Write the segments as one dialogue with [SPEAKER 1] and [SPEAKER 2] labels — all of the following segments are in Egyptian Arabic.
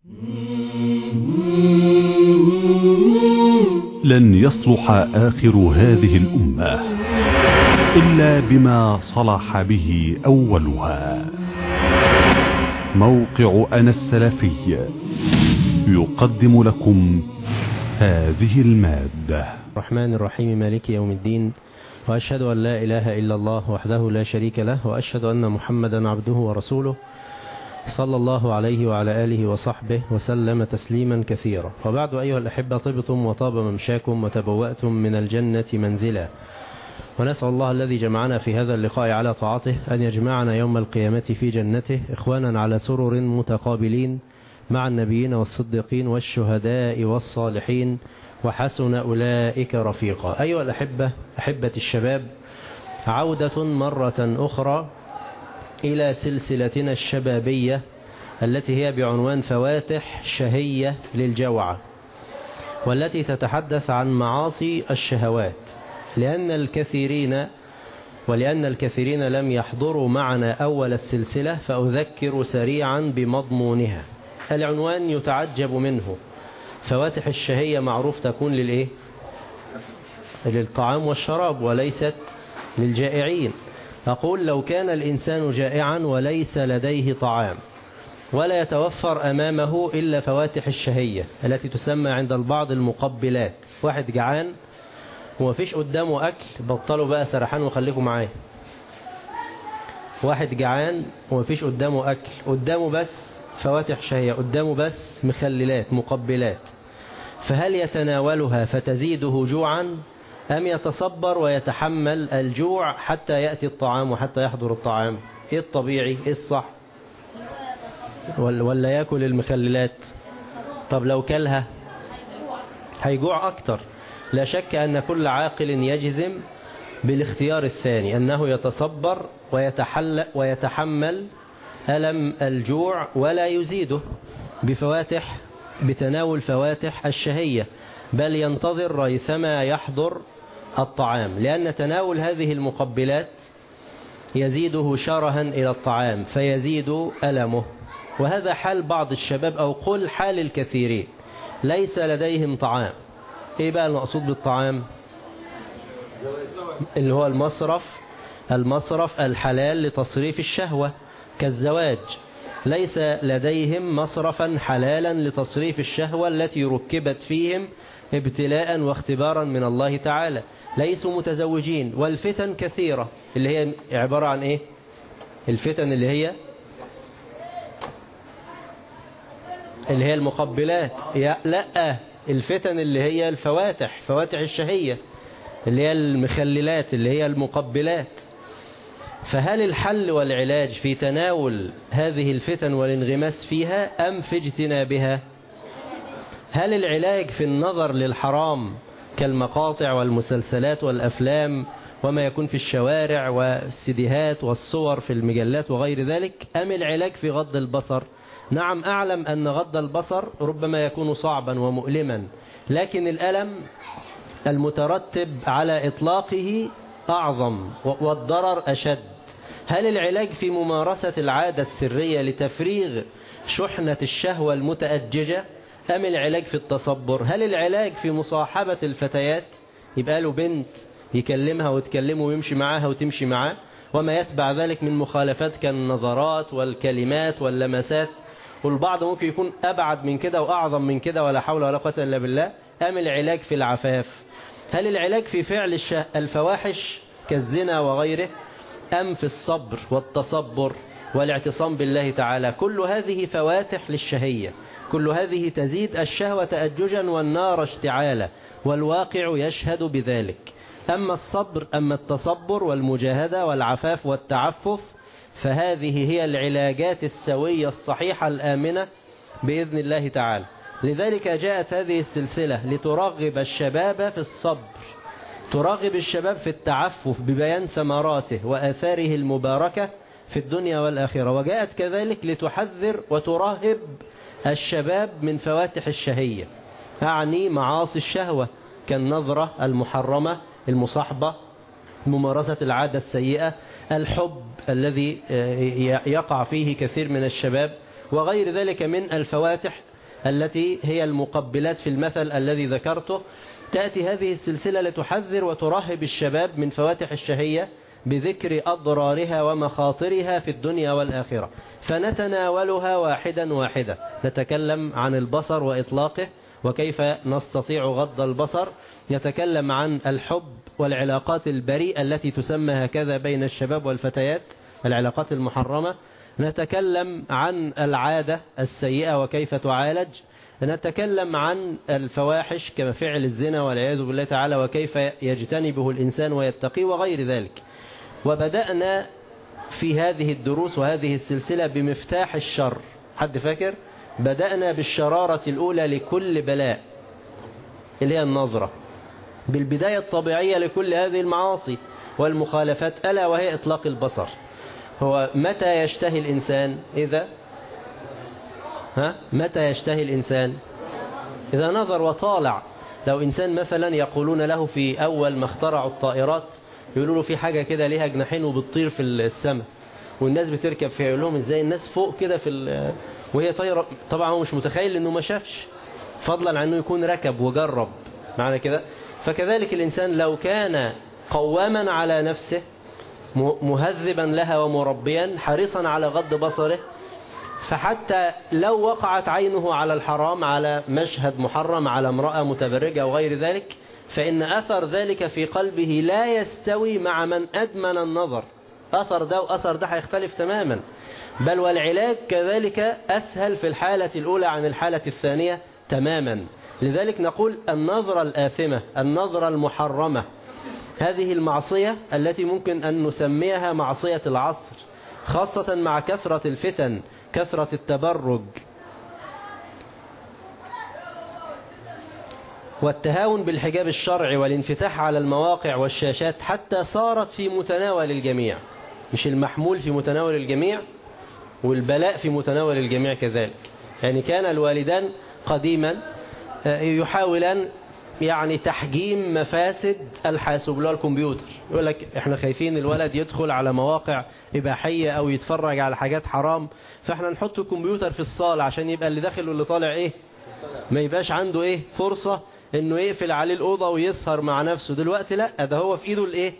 [SPEAKER 1] لن يصلح آخر هذه الأمة إلا بما صلح به أولها موقع أنا السلفي يقدم لكم هذه المادة
[SPEAKER 2] الرحمن الرحيم مالك يوم الدين وأشهد أن لا إله إلا الله وحده لا شريك له وأشهد أن محمدا عبده ورسوله صلى الله عليه وعلى آله وصحبه وسلم تسليما كثيرا وبعد أيها الأحبة طبتم وطاب ممشاكم وتبوأتم من الجنة منزلا ونسأل الله الذي جمعنا في هذا اللقاء على طاعته أن يجمعنا يوم القيامة في جنته إخوانا على سرر متقابلين مع النبيين والصديقين والشهداء والصالحين وحسن أولئك رفيقا أيها الأحبة أحبة الشباب عودة مرة أخرى إلى سلسلتنا الشبابية التي هي بعنوان فواتح شهية للجوعة والتي تتحدث عن معاصي الشهوات لأن الكثيرين ولأن الكثيرين لم يحضروا معنا أول السلسلة فأذكر سريعا بمضمونها العنوان يتعجب منه فواتح الشهية معروف تكون للإيه للطعام والشراب وليست للجائعين أقول لو كان الإنسان جائعا وليس لديه طعام ولا يتوفر أمامه إلا فواتح الشهية التي تسمى عند البعض المقبلات واحد جعان ومفيش قدامه أكل بطلوا بقى سرحان وخليكم معايا واحد جعان ومفيش قدامه أكل قدامه بس فواتح شهية قدامه بس مخللات مقبلات فهل يتناولها فتزيده جوعا أم يتصبر ويتحمل الجوع حتى يأتي الطعام وحتى يحضر الطعام إيه الطبيعي إيه الصح ولا يأكل المخللات طب لو كلها هيجوع أكتر لا شك أن كل عاقل يجزم بالاختيار الثاني أنه يتصبر ويتحل ويتحمل ألم الجوع ولا يزيده بفواتح بتناول فواتح الشهية بل ينتظر ريثما يحضر الطعام لأن تناول هذه المقبلات يزيده شرها إلى الطعام فيزيد ألمه وهذا حال بعض الشباب أو قل حال الكثيرين ليس لديهم طعام إيه بقى المقصود بالطعام اللي هو المصرف المصرف الحلال لتصريف الشهوة كالزواج ليس لديهم مصرفا حلالا لتصريف الشهوة التي ركبت فيهم ابتلاء واختبارا من الله تعالى ليسوا متزوجين والفتن كثيرة اللي هي عبارة عن ايه الفتن اللي هي اللي هي المقبلات لا الفتن اللي هي الفواتح فواتح الشهية اللي هي المخللات اللي هي المقبلات فهل الحل والعلاج في تناول هذه الفتن والانغماس فيها أم في اجتنابها هل العلاج في النظر للحرام كالمقاطع والمسلسلات والأفلام وما يكون في الشوارع والسيديهات والصور في المجلات وغير ذلك أم العلاج في غض البصر نعم أعلم أن غض البصر ربما يكون صعبا ومؤلما لكن الألم المترتب على إطلاقه أعظم والضرر أشد هل العلاج في ممارسة العادة السرية لتفريغ شحنة الشهوة المتأججة أم العلاج في التصبر هل العلاج في مصاحبة الفتيات يبقى له بنت يكلمها وتكلمه ويمشي معاها وتمشي معاه وما يتبع ذلك من مخالفات كالنظرات والكلمات واللمسات والبعض ممكن يكون أبعد من كده وأعظم من كده ولا حول ولا قوة إلا بالله أم العلاج في العفاف هل العلاج في فعل الفواحش كالزنا وغيره أم في الصبر والتصبر والاعتصام بالله تعالى كل هذه فواتح للشهية كل هذه تزيد الشهوة تأججا والنار اشتعالا والواقع يشهد بذلك أما الصبر أما التصبر والمجاهدة والعفاف والتعفف فهذه هي العلاجات السوية الصحيحة الآمنة بإذن الله تعالى لذلك جاءت هذه السلسلة لترغب الشباب في الصبر ترغب الشباب في التعفف ببيان ثمراته وآثاره المباركة في الدنيا والآخرة وجاءت كذلك لتحذر وترهب الشباب من فواتح الشهية أعني معاصي الشهوة كالنظرة المحرمة المصاحبة ممارسة العادة السيئة الحب الذي يقع فيه كثير من الشباب وغير ذلك من الفواتح التي هي المقبلات في المثل الذي ذكرته تأتي هذه السلسلة لتحذر وترهب الشباب من فواتح الشهية بذكر أضرارها ومخاطرها في الدنيا والآخرة فنتناولها واحدا واحدا نتكلم عن البصر وإطلاقه وكيف نستطيع غض البصر يتكلم عن الحب والعلاقات البريئة التي تسمى هكذا بين الشباب والفتيات العلاقات المحرمة نتكلم عن العادة السيئة وكيف تعالج نتكلم عن الفواحش كما فعل الزنا والعياذ بالله تعالى وكيف يجتنبه الإنسان ويتقي وغير ذلك وبدأنا في هذه الدروس وهذه السلسلة بمفتاح الشر حد فاكر بدأنا بالشرارة الأولى لكل بلاء اللي هي النظرة بالبداية الطبيعية لكل هذه المعاصي والمخالفات ألا وهي إطلاق البصر هو متى يشتهي الإنسان إذا ها متى يشتهي الإنسان إذا نظر وطالع لو إنسان مثلا يقولون له في أول ما اخترعوا الطائرات يقولوا له في حاجة كده ليها جناحين وبتطير في السماء والناس بتركب فيها يقول لهم ازاي الناس فوق كده في وهي طايرة طبعا هو مش متخيل انه ما شافش فضلا عن انه يكون ركب وجرب معنى كده فكذلك الإنسان لو كان قواما على نفسه مهذبا لها ومربيا حريصا على غض بصره فحتى لو وقعت عينه على الحرام على مشهد محرم على امرأة متبرجة وغير ذلك فإن أثر ذلك في قلبه لا يستوي مع من أدمن النظر أثر ده وأثر ده هيختلف تماما بل والعلاج كذلك أسهل في الحالة الأولى عن الحالة الثانية تماما لذلك نقول النظرة الآثمة النظرة المحرمة هذه المعصية التي ممكن أن نسميها معصية العصر خاصة مع كثرة الفتن كثرة التبرج والتهاون بالحجاب الشرعي والانفتاح على المواقع والشاشات حتى صارت في متناول الجميع مش المحمول في متناول الجميع والبلاء في متناول الجميع كذلك يعني كان الوالدان قديما يحاولان يعني تحجيم مفاسد الحاسوب اللي هو الكمبيوتر يقول لك احنا خايفين الولد يدخل على مواقع إباحية أو يتفرج على حاجات حرام فاحنا نحط الكمبيوتر في الصالة عشان يبقى اللي داخل واللي طالع ايه ما يبقاش عنده ايه فرصة انه يقفل عليه الأوضة ويسهر مع نفسه دلوقتي لا ده هو في ايده الايه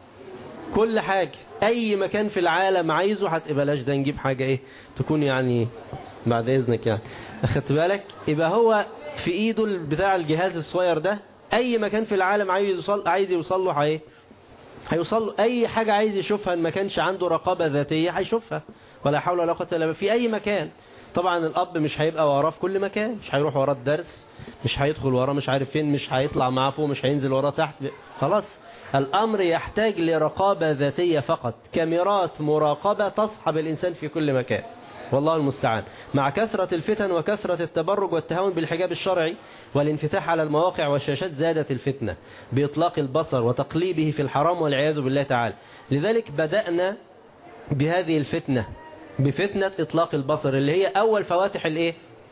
[SPEAKER 2] كل حاجة اي مكان في العالم عايزه هتبلاش ده نجيب حاجة ايه تكون يعني بعد اذنك يعني اخدت بالك يبقى هو في ايده بتاع الجهاز الصغير ده اي مكان في العالم عايز يوصل عايز يوصل له ايه هيوصل له اي حاجة عايز يشوفها ان ما كانش عنده رقابة ذاتية هيشوفها ولا حول ولا قوه الا بالله في اي مكان طبعا الاب مش هيبقى وراه في كل مكان مش هيروح وراه الدرس مش هيدخل وراه مش عارف فين مش هيطلع معاه فوق مش هينزل وراه تحت خلاص الامر يحتاج لرقابة ذاتية فقط كاميرات مراقبة تصحب الانسان في كل مكان والله المستعان مع كثرة الفتن وكثرة التبرج والتهاون بالحجاب الشرعي والانفتاح على المواقع والشاشات زادت الفتنة بإطلاق البصر وتقليبه في الحرام والعياذ بالله تعالى لذلك بدأنا بهذه الفتنة بفتنة إطلاق البصر اللي هي أول فواتح الإيه؟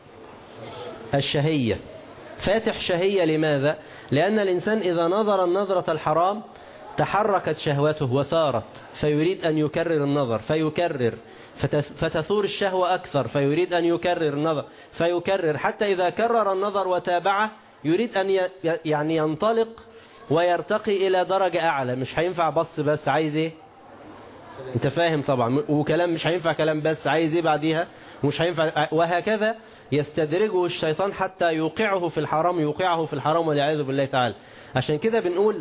[SPEAKER 2] الشهية فاتح شهية لماذا؟ لأن الإنسان إذا نظر النظرة الحرام تحركت شهوته وثارت فيريد أن يكرر النظر فيكرر فتثور الشهوة أكثر فيريد أن يكرر النظر فيكرر حتى إذا كرر النظر وتابعه يريد أن يعني ينطلق ويرتقي إلى درجة أعلى مش هينفع بص بس عايز إيه انت فاهم طبعا وكلام مش هينفع كلام بس عايز ايه بعديها مش هينفع وهكذا يستدرجه الشيطان حتى يوقعه في الحرام يوقعه في الحرام والعياذ بالله تعالى عشان كده بنقول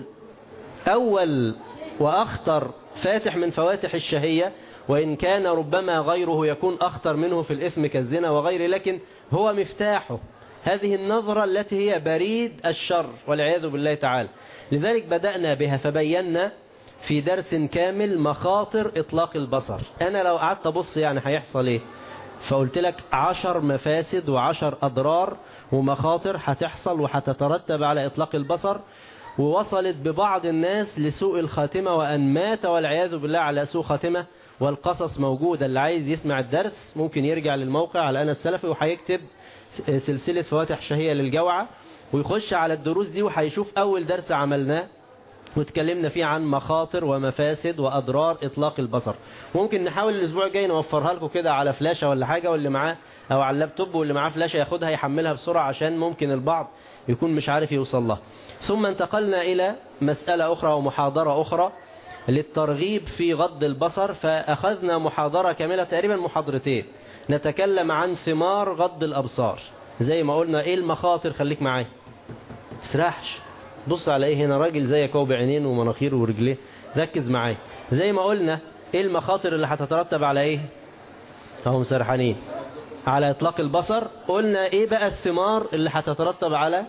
[SPEAKER 2] أول وأخطر فاتح من فواتح الشهية وإن كان ربما غيره يكون أخطر منه في الإثم كالزنا وغيره لكن هو مفتاحه هذه النظرة التي هي بريد الشر والعياذ بالله تعالى لذلك بدأنا بها فبينا في درس كامل مخاطر إطلاق البصر أنا لو قعدت أبص يعني هيحصل إيه فقلت لك عشر مفاسد وعشر أضرار ومخاطر هتحصل وهتترتب على إطلاق البصر ووصلت ببعض الناس لسوء الخاتمة وأن مات والعياذ بالله على سوء خاتمة والقصص موجودة اللي عايز يسمع الدرس ممكن يرجع للموقع على أنا السلفي وهيكتب سلسلة فواتح شهية للجوعة ويخش على الدروس دي وهيشوف أول درس عملناه واتكلمنا فيه عن مخاطر ومفاسد وأضرار إطلاق البصر ممكن نحاول الأسبوع الجاي نوفرها لكم كده على فلاشة ولا حاجة واللي معاه او على اللابتوب واللي معاه فلاشة ياخدها يحملها بسرعة عشان ممكن البعض يكون مش عارف يوصل لها ثم انتقلنا الى مسألة اخرى ومحاضرة اخرى للترغيب في غض البصر فاخذنا محاضرة كاملة تقريبا محاضرتين نتكلم عن ثمار غض الابصار زي ما قلنا ايه المخاطر خليك معايا سرحش بص على ايه هنا راجل زيك اهو بعينين ومناخير ورجليه ركز معايا زي ما قلنا ايه المخاطر اللي هتترتب على ايه اهم سرحانين على اطلاق البصر قلنا ايه بقى الثمار اللي هتترتب على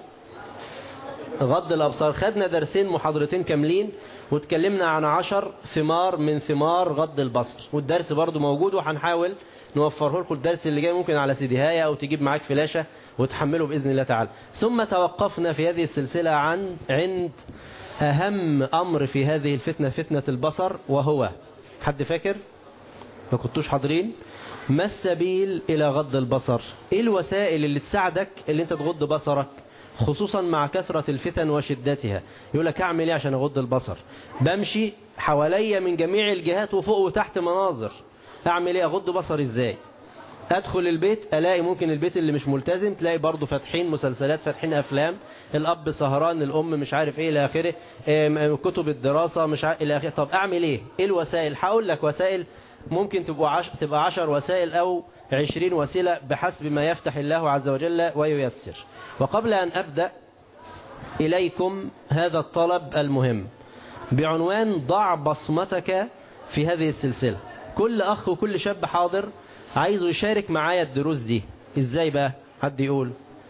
[SPEAKER 2] غض الابصار خدنا درسين محاضرتين كاملين واتكلمنا عن عشر ثمار من ثمار غض البصر والدرس برضو موجود وهنحاول نوفره لكم الدرس اللي جاي ممكن على سيديهاية او تجيب معاك فلاشة وتحمله بإذن الله تعالى ثم توقفنا في هذه السلسلة عن عند أهم أمر في هذه الفتنة فتنة البصر وهو حد فاكر ما كنتوش حاضرين ما السبيل إلى غض البصر إيه الوسائل اللي تساعدك اللي انت تغض بصرك خصوصا مع كثرة الفتن وشدتها يقول لك اعمل ايه عشان اغض البصر بمشي حواليا من جميع الجهات وفوق وتحت مناظر اعمل ايه اغض بصري ازاي ادخل البيت الاقي ممكن البيت اللي مش ملتزم تلاقي برضه فاتحين مسلسلات فاتحين افلام الاب سهران الام مش عارف ايه الى اخره كتب الدراسة مش عارف الى اخره طب اعمل ايه ايه الوسائل هقول لك وسائل ممكن تبقى عش... تبقى 10 وسائل او 20 وسيلة بحسب ما يفتح الله عز وجل وييسر وقبل ان ابدا اليكم هذا الطلب المهم بعنوان ضع بصمتك في هذه السلسلة كل اخ وكل شاب حاضر عايزه يشارك معايا الدروس دي ازاي بقى حد يقول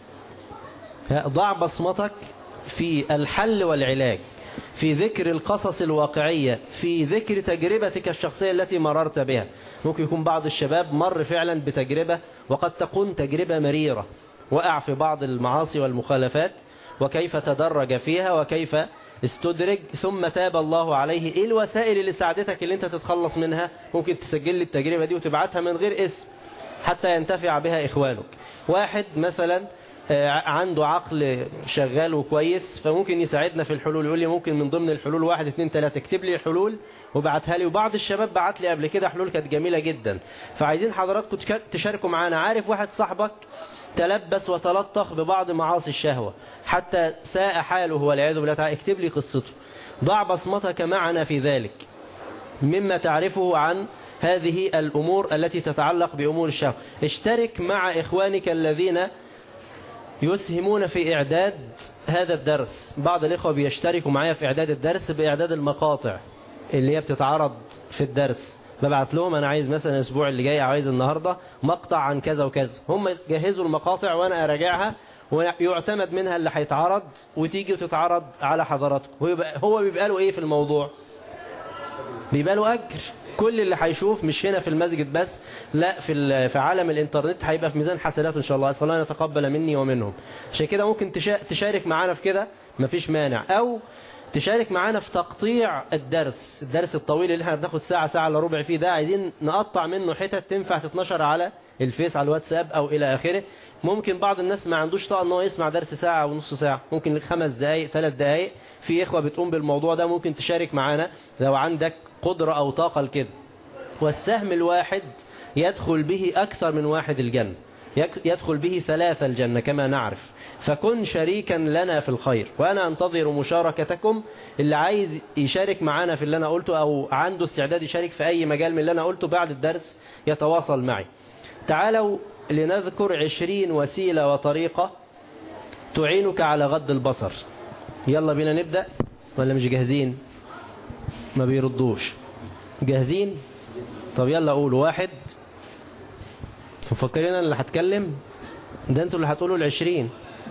[SPEAKER 2] ضع بصمتك في الحل والعلاج في ذكر القصص الواقعية في ذكر تجربتك الشخصية التي مررت بها ممكن يكون بعض الشباب مر فعلا بتجربة وقد تكون تجربة مريرة وقع في بعض المعاصي والمخالفات وكيف تدرج فيها وكيف استدرج ثم تاب الله عليه ايه الوسائل اللي ساعدتك اللي انت تتخلص منها ممكن تسجل لي التجربة دي وتبعتها من غير اسم حتى ينتفع بها اخوانك واحد مثلا عنده عقل شغال وكويس فممكن يساعدنا في الحلول يقول لي ممكن من ضمن الحلول واحد اثنين ثلاثة اكتب لي الحلول وبعتها لي وبعض الشباب بعت لي قبل كده حلول كانت جميلة جدا فعايزين حضراتكم تشاركوا معانا عارف واحد صاحبك تلبس وتلطخ ببعض معاصي الشهوة حتى ساء حاله والعياذ بالله تعالى اكتب لي قصته ضع بصمتك معنا في ذلك مما تعرفه عن هذه الأمور التي تتعلق بأمور الشهوة اشترك مع إخوانك الذين يسهمون في إعداد هذا الدرس بعض الإخوة بيشتركوا معايا في إعداد الدرس بإعداد المقاطع اللي هي بتتعرض في الدرس ببعت لهم أنا عايز مثلا الأسبوع اللي جاي عايز النهاردة مقطع عن كذا وكذا هم يجهزوا المقاطع وأنا أراجعها ويعتمد منها اللي هيتعرض وتيجي وتتعرض على حضراتكم هو بيبقى له إيه في الموضوع بيبقى له أجر كل اللي هيشوف مش هنا في المسجد بس لا في في عالم الانترنت هيبقى في ميزان حسنات ان شاء الله اسال الله ان يتقبل مني ومنهم عشان كده ممكن تشارك معانا في كده مفيش مانع او تشارك معانا في تقطيع الدرس الدرس الطويل اللي احنا بناخد ساعة ساعة الا ربع فيه ده عايزين نقطع منه حتت تنفع تتنشر على الفيس على الواتساب او الى اخره ممكن بعض الناس ما عندوش طاقه ان هو يسمع درس ساعة ونص ساعة ممكن خمس دقايق ثلاث دقايق في اخوة بتقوم بالموضوع ده ممكن تشارك معانا لو عندك قدرة او طاقة لكده والسهم الواحد يدخل به أكثر من واحد الجنة يدخل به ثلاثة الجنة كما نعرف فكن شريكا لنا في الخير وأنا أنتظر مشاركتكم اللي عايز يشارك معنا في اللي أنا قلته أو عنده استعداد يشارك في أي مجال من اللي أنا قلته بعد الدرس يتواصل معي تعالوا لنذكر عشرين وسيلة وطريقة تعينك على غض البصر يلا بينا نبدأ ولا مش جاهزين ما بيردوش جاهزين طب يلا قول واحد مفكرين انا اللي هتكلم ده انتوا اللي هتقولوا العشرين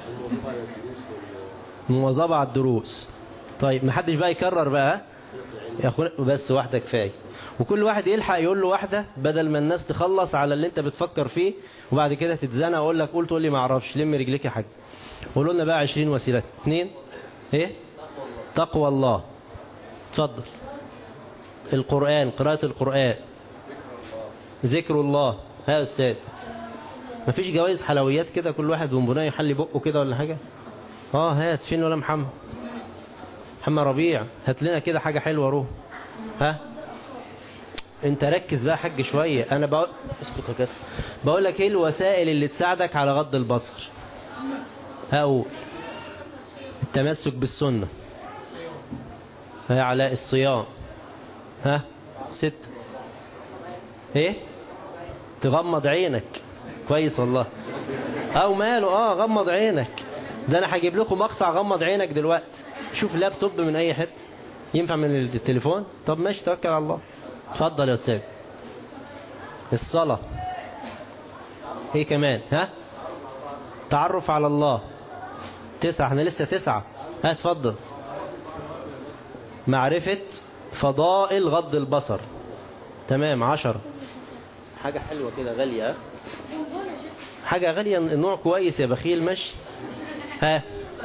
[SPEAKER 2] مواظبة على الدروس طيب محدش بقى يكرر بقى يا اخونا بس واحدة كفاية وكل واحد يلحق يقول له واحدة بدل ما الناس تخلص على اللي انت بتفكر فيه وبعد كده تتزنق اقول لك قول تقول لي ما اعرفش لم رجليك يا حاج قولوا لنا بقى 20 وسيلة اثنين ايه تقوى الله اتفضل القرآن قراءة القرآن ذكر الله ها أستاذ مفيش جوائز حلويات كده كل واحد بنبناه يحلي بقه كده ولا حاجة اه هات فين ولا محمد محمد ربيع هات لنا كده حاجة حلوة روح ها انت ركز بقى حاج شوية انا بقول اسكت يا كده بقول لك ايه الوسائل اللي تساعدك على غض البصر هقول التمسك بالسنة ها علاء الصيام ها ست ايه تغمض عينك كويس والله او ماله اه غمض عينك ده انا هجيب لكم مقطع غمض عينك دلوقتي شوف لابتوب من اي حته ينفع من التليفون طب ماشي توكل على الله اتفضل يا استاذ الصلاه ايه كمان ها تعرف على الله تسعة احنا لسه تسعة ها اتفضل معرفة فضائل غض البصر تمام عشر حاجة حلوة كده غالية ها؟ حاجة غالية نوع كويس يا بخيل ماشي ها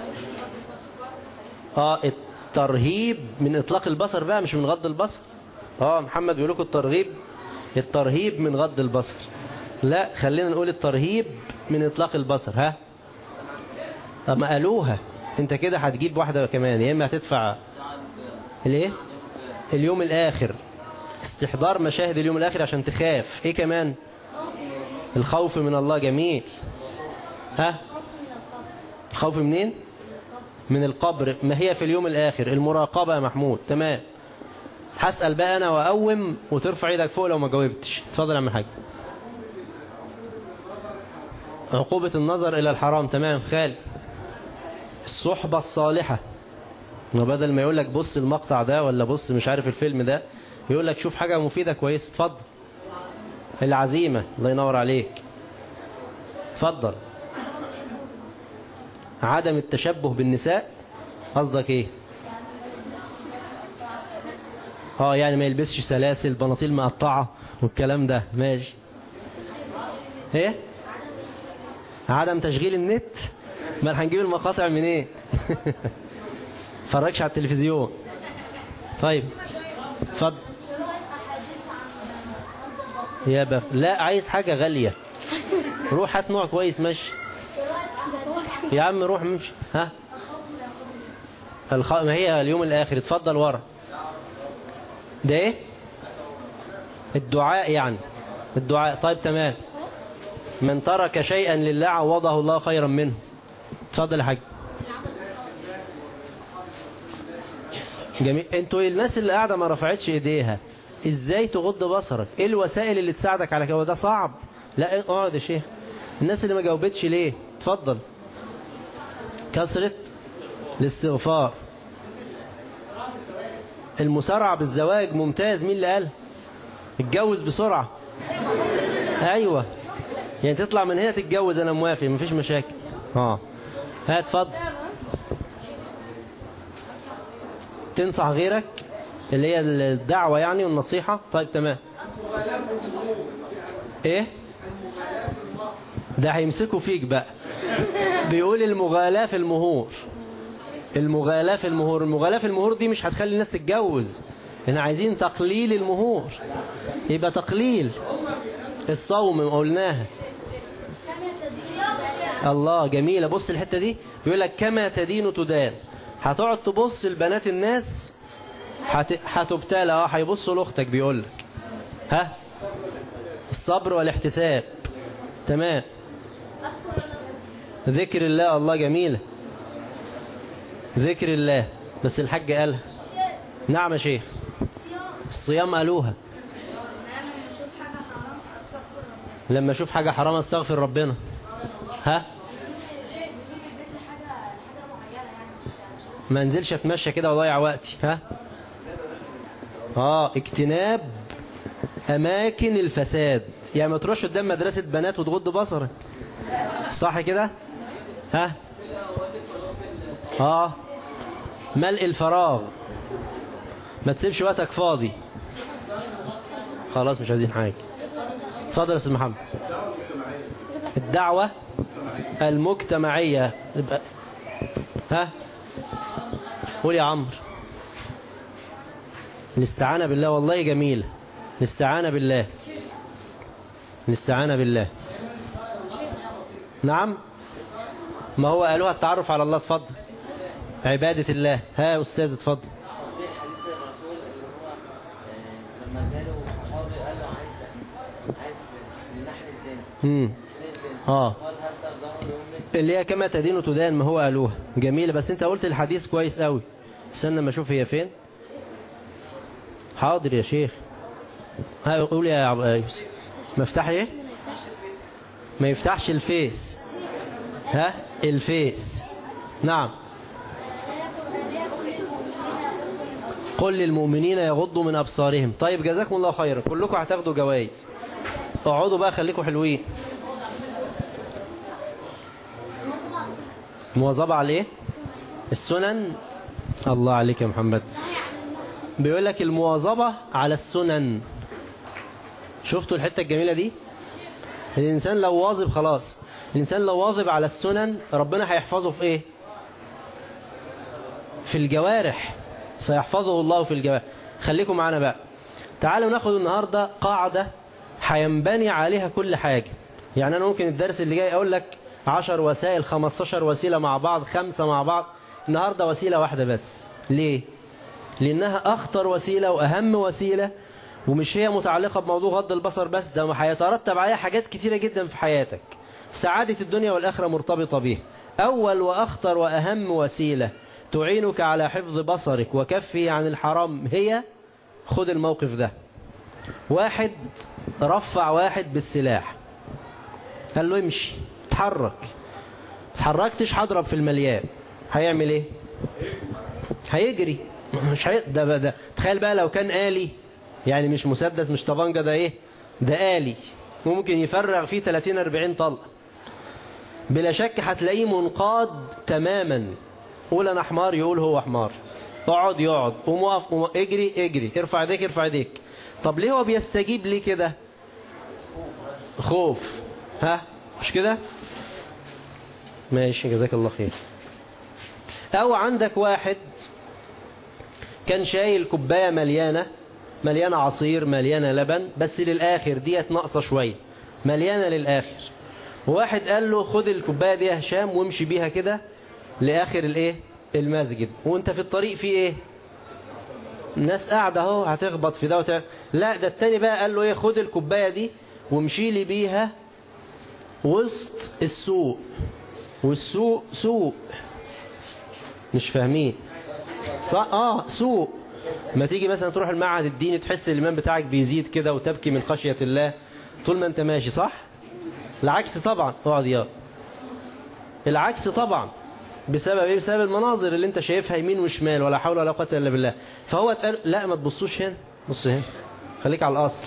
[SPEAKER 2] اه الترهيب من اطلاق البصر بقى مش من غض البصر اه محمد بيقول لكم الترغيب الترهيب من غض البصر لا خلينا نقول الترهيب من اطلاق البصر ها طب ما قالوها انت كده هتجيب واحدة كمان يا اما هتدفع الايه اليوم الاخر استحضار مشاهد اليوم الاخر عشان تخاف ايه كمان الخوف من الله جميل ها الخوف منين من القبر ما هي في اليوم الاخر المراقبة يا محمود تمام هسأل بقى انا واقوم وترفع ايدك فوق لو ما جاوبتش اتفضل يا عم حاج عقوبة النظر الى الحرام تمام خالد الصحبة الصالحة وبدل ما يقول لك بص المقطع ده ولا بص مش عارف الفيلم ده يقول لك شوف حاجة مفيدة كويس اتفضل العزيمة الله ينور عليك اتفضل عدم التشبه بالنساء قصدك ايه اه يعني ما يلبسش سلاسل بناطيل مقطعة والكلام ده ماشي ايه عدم تشغيل النت ما هنجيب المقاطع منين ايه فرجش على التلفزيون طيب اتفضل يا بخ لا عايز حاجة غالية روح هات نوع كويس ماشي يا عم روح مشي ها الخ... ما هي اليوم الآخر اتفضل ورا ده ايه الدعاء يعني الدعاء طيب تمام من ترك شيئا لله عوضه الله خيرا منه اتفضل يا حاج جميل انتوا الناس اللي قاعده ما رفعتش ايديها ازاي تغض بصرك ايه الوسائل اللي تساعدك على كده ده صعب لا اقعد يا شيخ الناس اللي ما جاوبتش ليه اتفضل كثرة الاستغفار المسارعة بالزواج ممتاز مين اللي قال اتجوز بسرعة ايوه يعني تطلع من هنا تتجوز انا موافق مفيش مشاكل اه هات اتفضل تنصح غيرك اللي هي الدعوة يعني والنصيحة طيب تمام ايه ده هيمسكوا فيك بقى بيقول المغالاة في المهور المغالاة في المهور المغالاة في المهور دي مش هتخلي الناس تتجوز احنا عايزين تقليل المهور يبقى تقليل الصوم قلناها الله جميلة بص الحتة دي بيقول لك كما تدين تدان هتقعد تبص لبنات الناس هتبتلى اه هيبصوا لاختك بيقول لك ها الصبر والاحتساب تمام ذكر الله الله جميلة ذكر الله بس الحاج قالها نعم يا شيخ الصيام قالوها لما اشوف حاجة حرام استغفر ربنا ها ما انزلش اتمشى كده واضيع وقتي ها اه اجتناب اماكن الفساد يعني ما تروحش قدام مدرسة بنات وتغض بصرك صح كده ها اه ملء الفراغ ما تسيبش وقتك فاضي خلاص مش عايزين حاجة اتفضل يا استاذ محمد الدعوة المجتمعية ها قول يا عمرو الاستعانة بالله والله جميلة الاستعانة بالله الاستعانة بالله نعم ما هو قالوها التعرف على الله اتفضل عبادة الله ها يا أستاذ اتفضل
[SPEAKER 3] لما جاله صحابي
[SPEAKER 2] امم اه اللي هي كما تدين تدان ما هو قالوها جميلة بس انت قلت الحديث كويس قوي استنى ما اشوف هي فين حاضر يا شيخ ها قول يا عب- يوسف مفتاح ايه ما يفتحش الفيس ها الفيس نعم قل للمؤمنين يغضوا من أبصارهم طيب جزاكم الله خيرا كلكم هتاخدوا جوائز اقعدوا بقى خليكم حلوين مواظبة على ايه السنن الله عليك يا محمد بيقول لك المواظبة على السنن شفتوا الحتة الجميلة دي الإنسان لو واظب خلاص الإنسان لو واظب على السنن ربنا هيحفظه في ايه في الجوارح سيحفظه الله في الجوارح خليكم معانا بقى تعالوا ناخد النهاردة قاعدة هينبني عليها كل حاجة يعني أنا ممكن الدرس اللي جاي أقول لك 10 وسائل 15 وسيلة مع بعض خمسة مع بعض النهاردة وسيلة واحدة بس ليه؟ لأنها أخطر وسيلة وأهم وسيلة ومش هي متعلقة بموضوع غض البصر بس ده هيترتب عليها حاجات كتيرة جدا في حياتك سعادة الدنيا والآخرة مرتبطة بيها أول وأخطر وأهم وسيلة تعينك على حفظ بصرك وكفه عن الحرام هي خد الموقف ده واحد رفع واحد بالسلاح قال له امشي اتحرك اتحركتش هضرب في المليان هيعمل ايه هيجري مش هي... ده, ده تخيل بقى لو كان آلي يعني مش مسدس مش طبنجة ده ايه ده آلي ممكن يفرغ فيه 30 40 طلقة بلا شك هتلاقيه منقاد تماما قول انا حمار يقول هو حمار اقعد يقعد قوم اقف قوم اجري اجري ارفع ايديك ارفع ايديك طب ليه هو بيستجيب ليه كده خوف ها مش كده ماشي جزاك الله خير او عندك واحد كان شايل كوباية مليانة مليانة عصير مليانة لبن بس للآخر ديت ناقصة شوية مليانة للآخر واحد قال له خد الكوباية دي يا هشام وامشي بيها كده لآخر الايه المسجد وانت في الطريق في ايه الناس قاعدة اهو هتخبط في ده وتع... لا ده التاني بقى قال له ايه خد الكوباية دي وامشي لي بيها وسط السوق والسوق سوق مش فاهمين صح اه سوق ما تيجي مثلا تروح المعهد الديني تحس الإيمان بتاعك بيزيد كده وتبكي من خشية الله طول ما انت ماشي صح العكس طبعا اقعد يا العكس طبعا بسبب ايه بسبب المناظر اللي انت شايفها يمين وشمال ولا حول ولا قوه الا بالله فهو اتقال لا ما تبصوش هنا بص هنا خليك على الاصل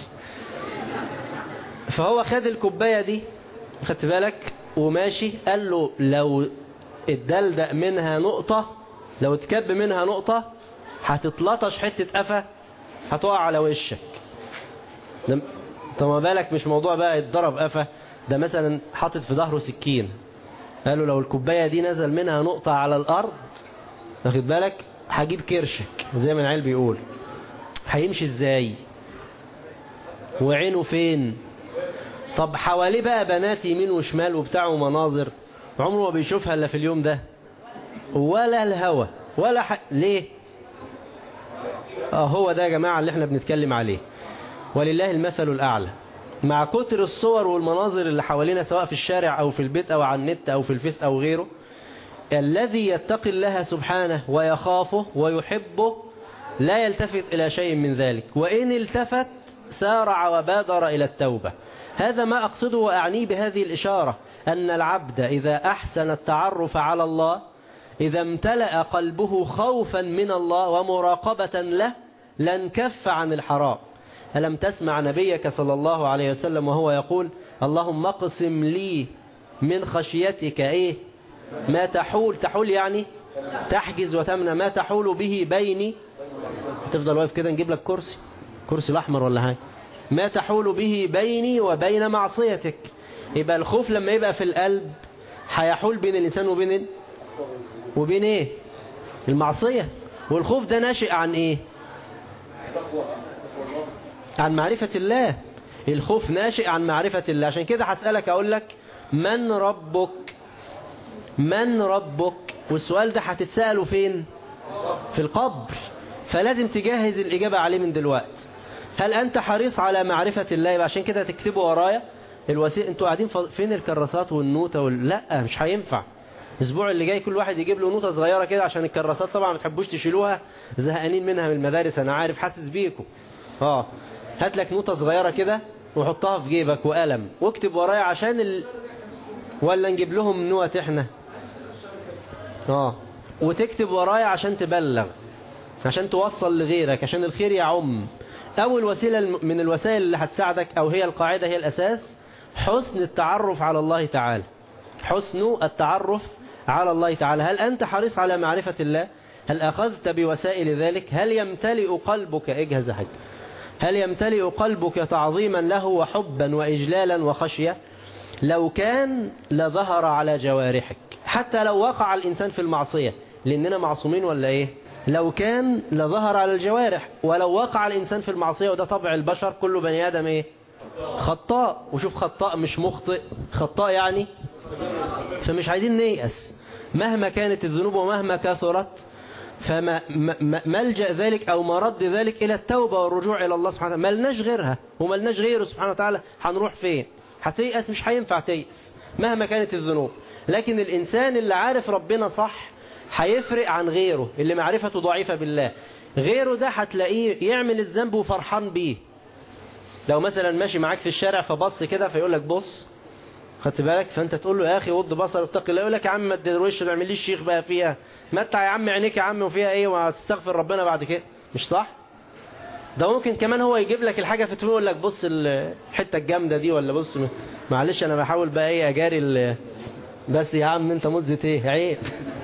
[SPEAKER 2] فهو خد الكوبايه دي خدت بالك وماشي قال له لو اتدلدق منها نقطه لو اتكب منها نقطه هتتلطش حته قفا هتقع على وشك ده- طب ما بالك مش موضوع بقى يتضرب قفا ده مثلا حاطط في ظهره سكين قالوا لو الكوباية دي نزل منها نقطة على الأرض واخد بالك هجيب كرشك زي ما العيال بيقول هيمشي ازاي وعينه فين طب حواليه بقى بنات يمين وشمال وبتاع ومناظر عمره ما بيشوفها الا في اليوم ده ولا الهوى ولا ح... ليه اه هو ده يا جماعة اللي احنا بنتكلم عليه ولله المثل الأعلى مع كتر الصور والمناظر اللي حوالينا سواء في الشارع أو في البيت أو على النت أو في الفيس أو غيره الذي يتقي الله سبحانه ويخافه ويحبه لا يلتفت إلى شيء من ذلك وإن التفت سارع وبادر إلى التوبة هذا ما أقصده وأعني بهذه الإشارة أن العبد إذا أحسن التعرف على الله إذا امتلأ قلبه خوفا من الله ومراقبة له لانكف عن الحرام ألم تسمع نبيك صلى الله عليه وسلم وهو يقول اللهم اقسم لي من خشيتك إيه ما تحول تحول يعني تحجز وتمنى ما تحول به بيني تفضل واقف كده نجيب لك كرسي كرسي الأحمر ولا حاجة ما تحول به بيني وبين معصيتك يبقى الخوف لما يبقى في القلب هيحول بين الإنسان وبين ال... وبين ايه المعصية والخوف ده ناشئ عن ايه عن معرفة الله الخوف ناشئ عن معرفة الله عشان كده هسألك اقول لك من ربك من ربك والسؤال ده هتتسأله فين في القبر فلازم تجهز الإجابة عليه من دلوقتي هل أنت حريص على معرفة الله يبقى عشان كده تكتبه ورايا الوسيله انتوا قاعدين ف... فين الكراسات والنوته وال... لا مش هينفع الاسبوع اللي جاي كل واحد يجيب له نوته صغيره كده عشان الكراسات طبعا ما تحبوش تشيلوها زهقانين منها من المدارس انا عارف حاسس بيكم اه هات لك نوته صغيره كده وحطها في جيبك وقلم واكتب ورايا عشان ال... ولا نجيب لهم نوت احنا اه وتكتب ورايا عشان تبلغ عشان توصل لغيرك عشان الخير يعم اول وسيله من الوسائل اللي هتساعدك او هي القاعده هي الاساس حسن التعرف على الله تعالى حسن التعرف على الله تعالى هل أنت حريص على معرفة الله هل أخذت بوسائل ذلك هل يمتلئ قلبك اجهز حاجة هل يمتلئ قلبك تعظيما له وحبا وإجلالا وخشية لو كان لظهر على جوارحك حتى لو وقع الإنسان في المعصية لأننا معصومين ولا إيه لو كان لظهر على الجوارح ولو وقع الإنسان في المعصية وده طبع البشر كله بني آدم إيه خطاء وشوف خطاء مش مخطئ خطاء يعني فمش عايزين نيأس مهما كانت الذنوب ومهما كثرت فملجأ ذلك أو مرد ذلك إلى التوبة والرجوع إلى الله سبحانه وتعالى ملناش غيرها وملناش غيره سبحانه وتعالى هنروح فين هتيأس مش هينفع تيأس مهما كانت الذنوب لكن الإنسان اللي عارف ربنا صح هيفرق عن غيره اللي معرفته ضعيفة بالله غيره ده هتلاقيه يعمل الذنب وفرحان بيه لو مثلا ماشي معاك في الشارع فبص كده فيقول لك بص خدت بالك فانت تقول له يا اخي وض بصر واتق الله يقول لك يا عم ما تدروش ما تعمليش شيخ بقى فيها متع يا عم عينيك يا عم وفيها ايه وهتستغفر ربنا بعد كده مش صح ده ممكن كمان هو يجيب لك الحاجه في يقول لك بص الحته الجامده دي ولا بص معلش انا بحاول بقى ايه اجاري بس يا عم انت مزه ايه عيب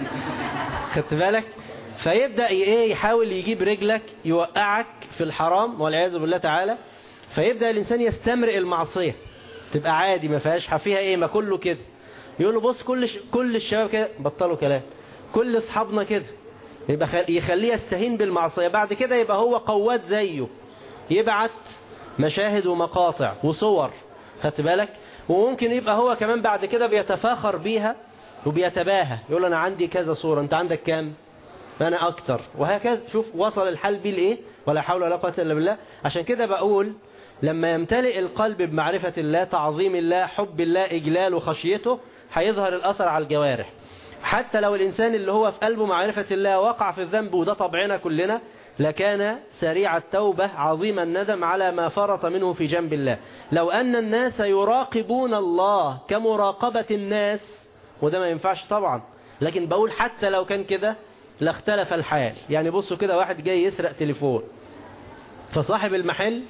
[SPEAKER 2] خدت بالك فيبدا ايه يحاول يجيب رجلك يوقعك في الحرام والعياذ بالله تعالى فيبدا الانسان يستمرئ المعصيه تبقى عادي ما فيهاش فيها ايه ما كله كده يقول له بص كل ش... كل الشباب كده بطلوا كلام كل اصحابنا كده يبقى خ... يخليه يستهين بالمعصيه بعد كده يبقى هو قوات زيه يبعت مشاهد ومقاطع وصور خدت بالك وممكن يبقى هو كمان بعد كده بيتفاخر بيها وبيتباهى يقول انا عندي كذا صورة انت عندك كام انا اكتر وهكذا شوف وصل الحال بيه لايه ولا حول ولا قوه الا بالله عشان كده بقول لما يمتلئ القلب بمعرفة الله تعظيم الله حب الله إجلال وخشيته هيظهر الأثر على الجوارح حتى لو الإنسان اللي هو في قلبه معرفة الله وقع في الذنب وده طبعنا كلنا لكان سريع التوبة عظيم الندم على ما فرط منه في جنب الله لو أن الناس يراقبون الله كمراقبة الناس وده ما ينفعش طبعا لكن بقول حتى لو كان كده لاختلف الحال يعني بصوا كده واحد جاي يسرق تليفون فصاحب المحل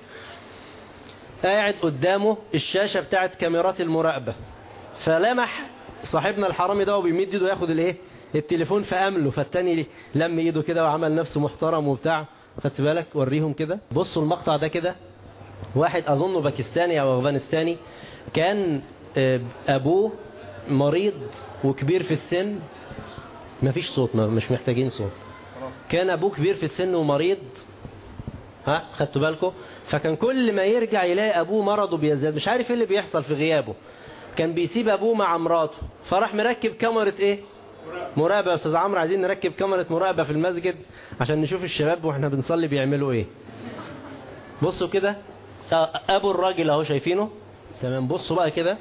[SPEAKER 2] قاعد قدامه الشاشة بتاعت كاميرات المراقبة فلمح صاحبنا الحرامي ده وبيمد ايده ياخد الايه التليفون فأمله فالتاني لم ايده كده وعمل نفسه محترم وبتاع خدت بالك وريهم كده بصوا المقطع ده كده واحد اظنه باكستاني او افغانستاني كان ابوه مريض وكبير في السن مفيش صوت مش محتاجين صوت كان ابوه كبير في السن ومريض ها خدتوا بالكم فكان كل ما يرجع يلاقي ابوه مرضه بيزداد مش عارف ايه اللي بيحصل في غيابه كان بيسيب ابوه مع مراته فراح مركب كاميرا ايه مراقبه يا استاذ عمرو عايزين نركب كاميرا مراقبه في المسجد عشان نشوف الشباب واحنا بنصلي بيعملوا ايه بصوا كده ابو الراجل اهو شايفينه تمام بصوا بقى كده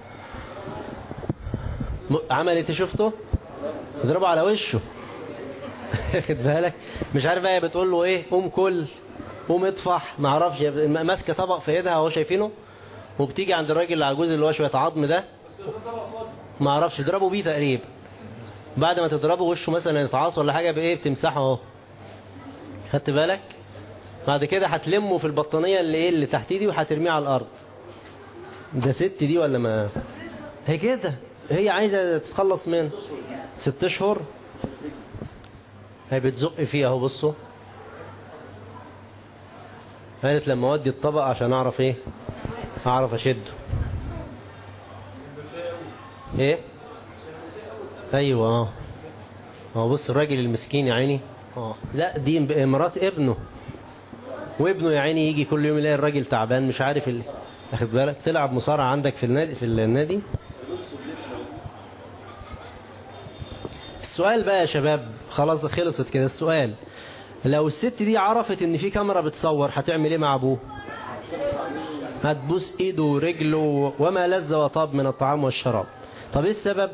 [SPEAKER 2] عمل ايه شفته اضربه على وشه خد بالك مش عارف بقى بتقول له ايه قوم كل قوم اطفح ما اعرفش ماسكه طبق في ايدها اهو شايفينه وبتيجي عند الراجل العجوز اللي هو شويه عظم ده ما اعرفش اضربه بيه تقريبا بعد ما تضربه وشه مثلا يتعاص ولا حاجه بايه بتمسحه اهو خدت بالك بعد كده هتلمه في البطانيه اللي ايه اللي تحتيه دي وهترميه على الارض ده ست دي ولا ما هي كده هي عايزه تتخلص منه ست اشهر هي بتزق فيها اهو بصوا قالت لما اودي الطبق عشان اعرف ايه اعرف اشده ايه ايوه اه اه بص الراجل المسكين يا عيني اه لا دي مرات ابنه وابنه يا عيني يجي كل يوم يلاقي الراجل تعبان مش عارف اللي اخد بالك تلعب مصارعه عندك في النادي في النادي السؤال بقى يا شباب خلاص خلصت كده السؤال لو الست دي عرفت ان في كاميرا بتصور هتعمل ايه مع ابوه هتبوس ايده ورجله وما لذ وطاب من الطعام والشراب طب ايه السبب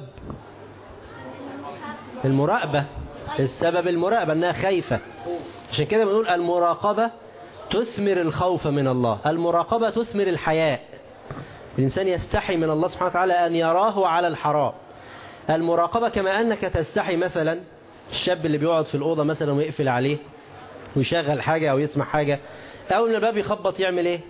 [SPEAKER 2] المراقبة السبب المراقبة انها خايفة عشان كده بنقول المراقبة تثمر الخوف من الله المراقبة تثمر الحياء الإنسان يستحي من الله سبحانه وتعالى أن يراه على الحرام المراقبة كما أنك تستحي مثلا الشاب اللي بيقعد في الأوضة مثلا ويقفل عليه ويشغل حاجة أو يسمع حاجة أول ما الباب يخبط يعمل إيه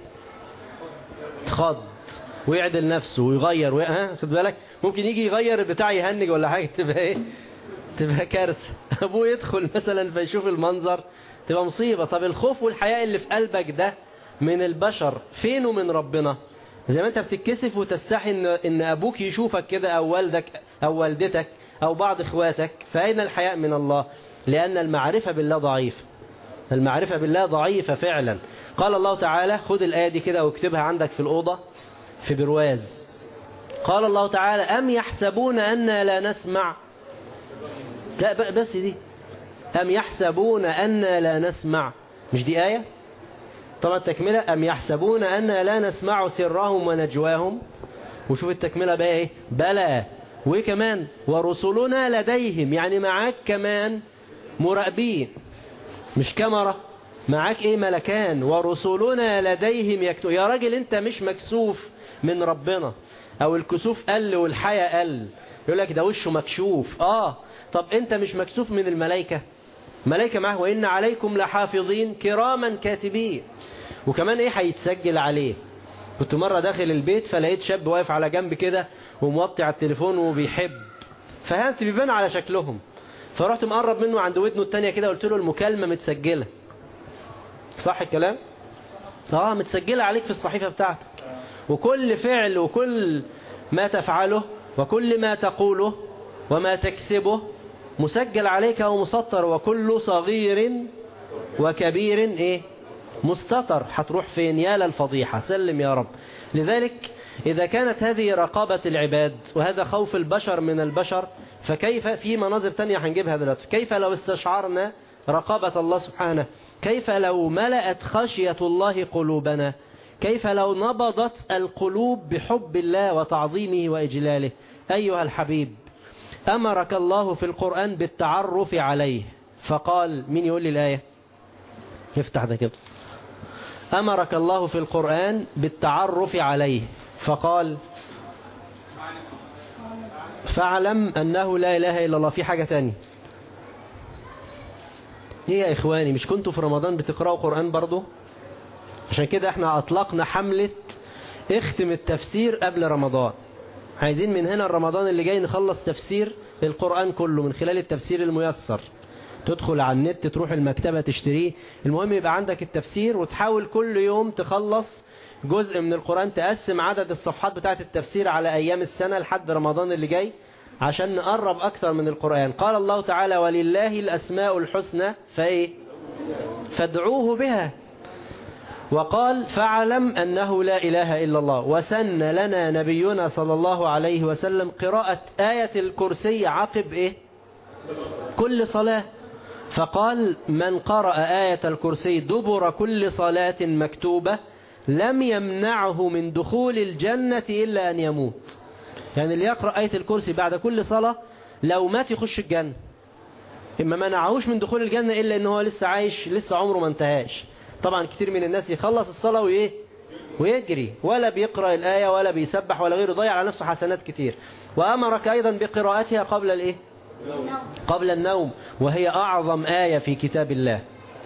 [SPEAKER 2] خض ويعدل نفسه ويغير وي... ها خد بالك ممكن يجي يغير البتاع يهنج ولا حاجة تبقى إيه تبقى كارثة أبوه يدخل مثلا فيشوف المنظر تبقى مصيبة طب الخوف والحياء اللي في قلبك ده من البشر فينه من ربنا زي ما انت بتتكسف وتستحي ان, إن ابوك يشوفك كده او والدك او والدتك او بعض اخواتك فاين الحياء من الله لان المعرفة بالله ضعيفة المعرفة بالله ضعيفة فعلا قال الله تعالى خد الآية دي كده واكتبها عندك في الأوضة في برواز قال الله تعالى أم يحسبون أن لا نسمع لا بس دي أم يحسبون أن لا نسمع مش دي آية طبعا التكملة أم يحسبون أن لا نسمع سرهم ونجواهم وشوف التكملة بقى إيه بلى وكمان ورسلنا لديهم يعني معاك كمان مراقبين مش كاميرا معاك ايه ملكان ورسلنا لديهم يكتب يا راجل انت مش مكسوف من ربنا او الكسوف قل والحياة قل يقول لك ده وشه مكشوف اه طب انت مش مكسوف من الملائكة ملائكة معه وإن عليكم لحافظين كراما كاتبين وكمان ايه هيتسجل عليه كنت مرة داخل البيت فلقيت شاب واقف على جنب كده وموطي على التليفون وبيحب فهمت بيبان على شكلهم فرحت مقرب منه عند ودنه التانية كده قلت له المكالمة متسجلة صح الكلام اه متسجلة عليك في الصحيفة بتاعتك وكل فعل وكل ما تفعله وكل ما تقوله وما تكسبه مسجل عليك ومسطر وكل صغير وكبير ايه مستطر هتروح فين يا للفضيحة سلم يا رب لذلك إذا كانت هذه رقابة العباد وهذا خوف البشر من البشر فكيف في مناظر تانية هنجيبها دلوقتي كيف لو استشعرنا رقابة الله سبحانه كيف لو ملأت خشية الله قلوبنا كيف لو نبضت القلوب بحب الله وتعظيمه وإجلاله أيها الحبيب أمرك الله في القرآن بالتعرف عليه فقال مين يقول لي الآية افتح ده كده أمرك الله في القرآن بالتعرف عليه فقال فاعلم أنه لا إله إلا الله في حاجة تانية ايه يا إخواني مش كنتوا في رمضان بتقرأوا قرآن برضو عشان كده احنا أطلقنا حملة اختم التفسير قبل رمضان عايزين من هنا رمضان اللي جاي نخلص تفسير القرآن كله من خلال التفسير الميسر تدخل على النت تروح المكتبة تشتريه المهم يبقى عندك التفسير وتحاول كل يوم تخلص جزء من القرآن تقسم عدد الصفحات بتاعة التفسير على أيام السنة لحد رمضان اللي جاي عشان نقرب أكثر من القرآن قال الله تعالى ولله الأسماء الحسنى فإيه فادعوه بها وقال فاعلم أنه لا إله إلا الله وسن لنا نبينا صلى الله عليه وسلم قراءة آية الكرسي عقب إيه كل صلاة فقال من قرأ آية الكرسي دبر كل صلاة مكتوبة لم يمنعه من دخول الجنة إلا أن يموت يعني اللي يقرأ آية الكرسي بعد كل صلاة لو مات يخش الجنة إما منعهوش من دخول الجنة إلا إن هو لسه عايش لسه عمره ما انتهاش طبعا كتير من الناس يخلص الصلاة وإيه ويجري ولا بيقرأ الآية ولا بيسبح ولا غيره ضيع على نفسه حسنات كتير وأمرك أيضا بقراءتها قبل الإيه قبل النوم وهي أعظم آية في كتاب الله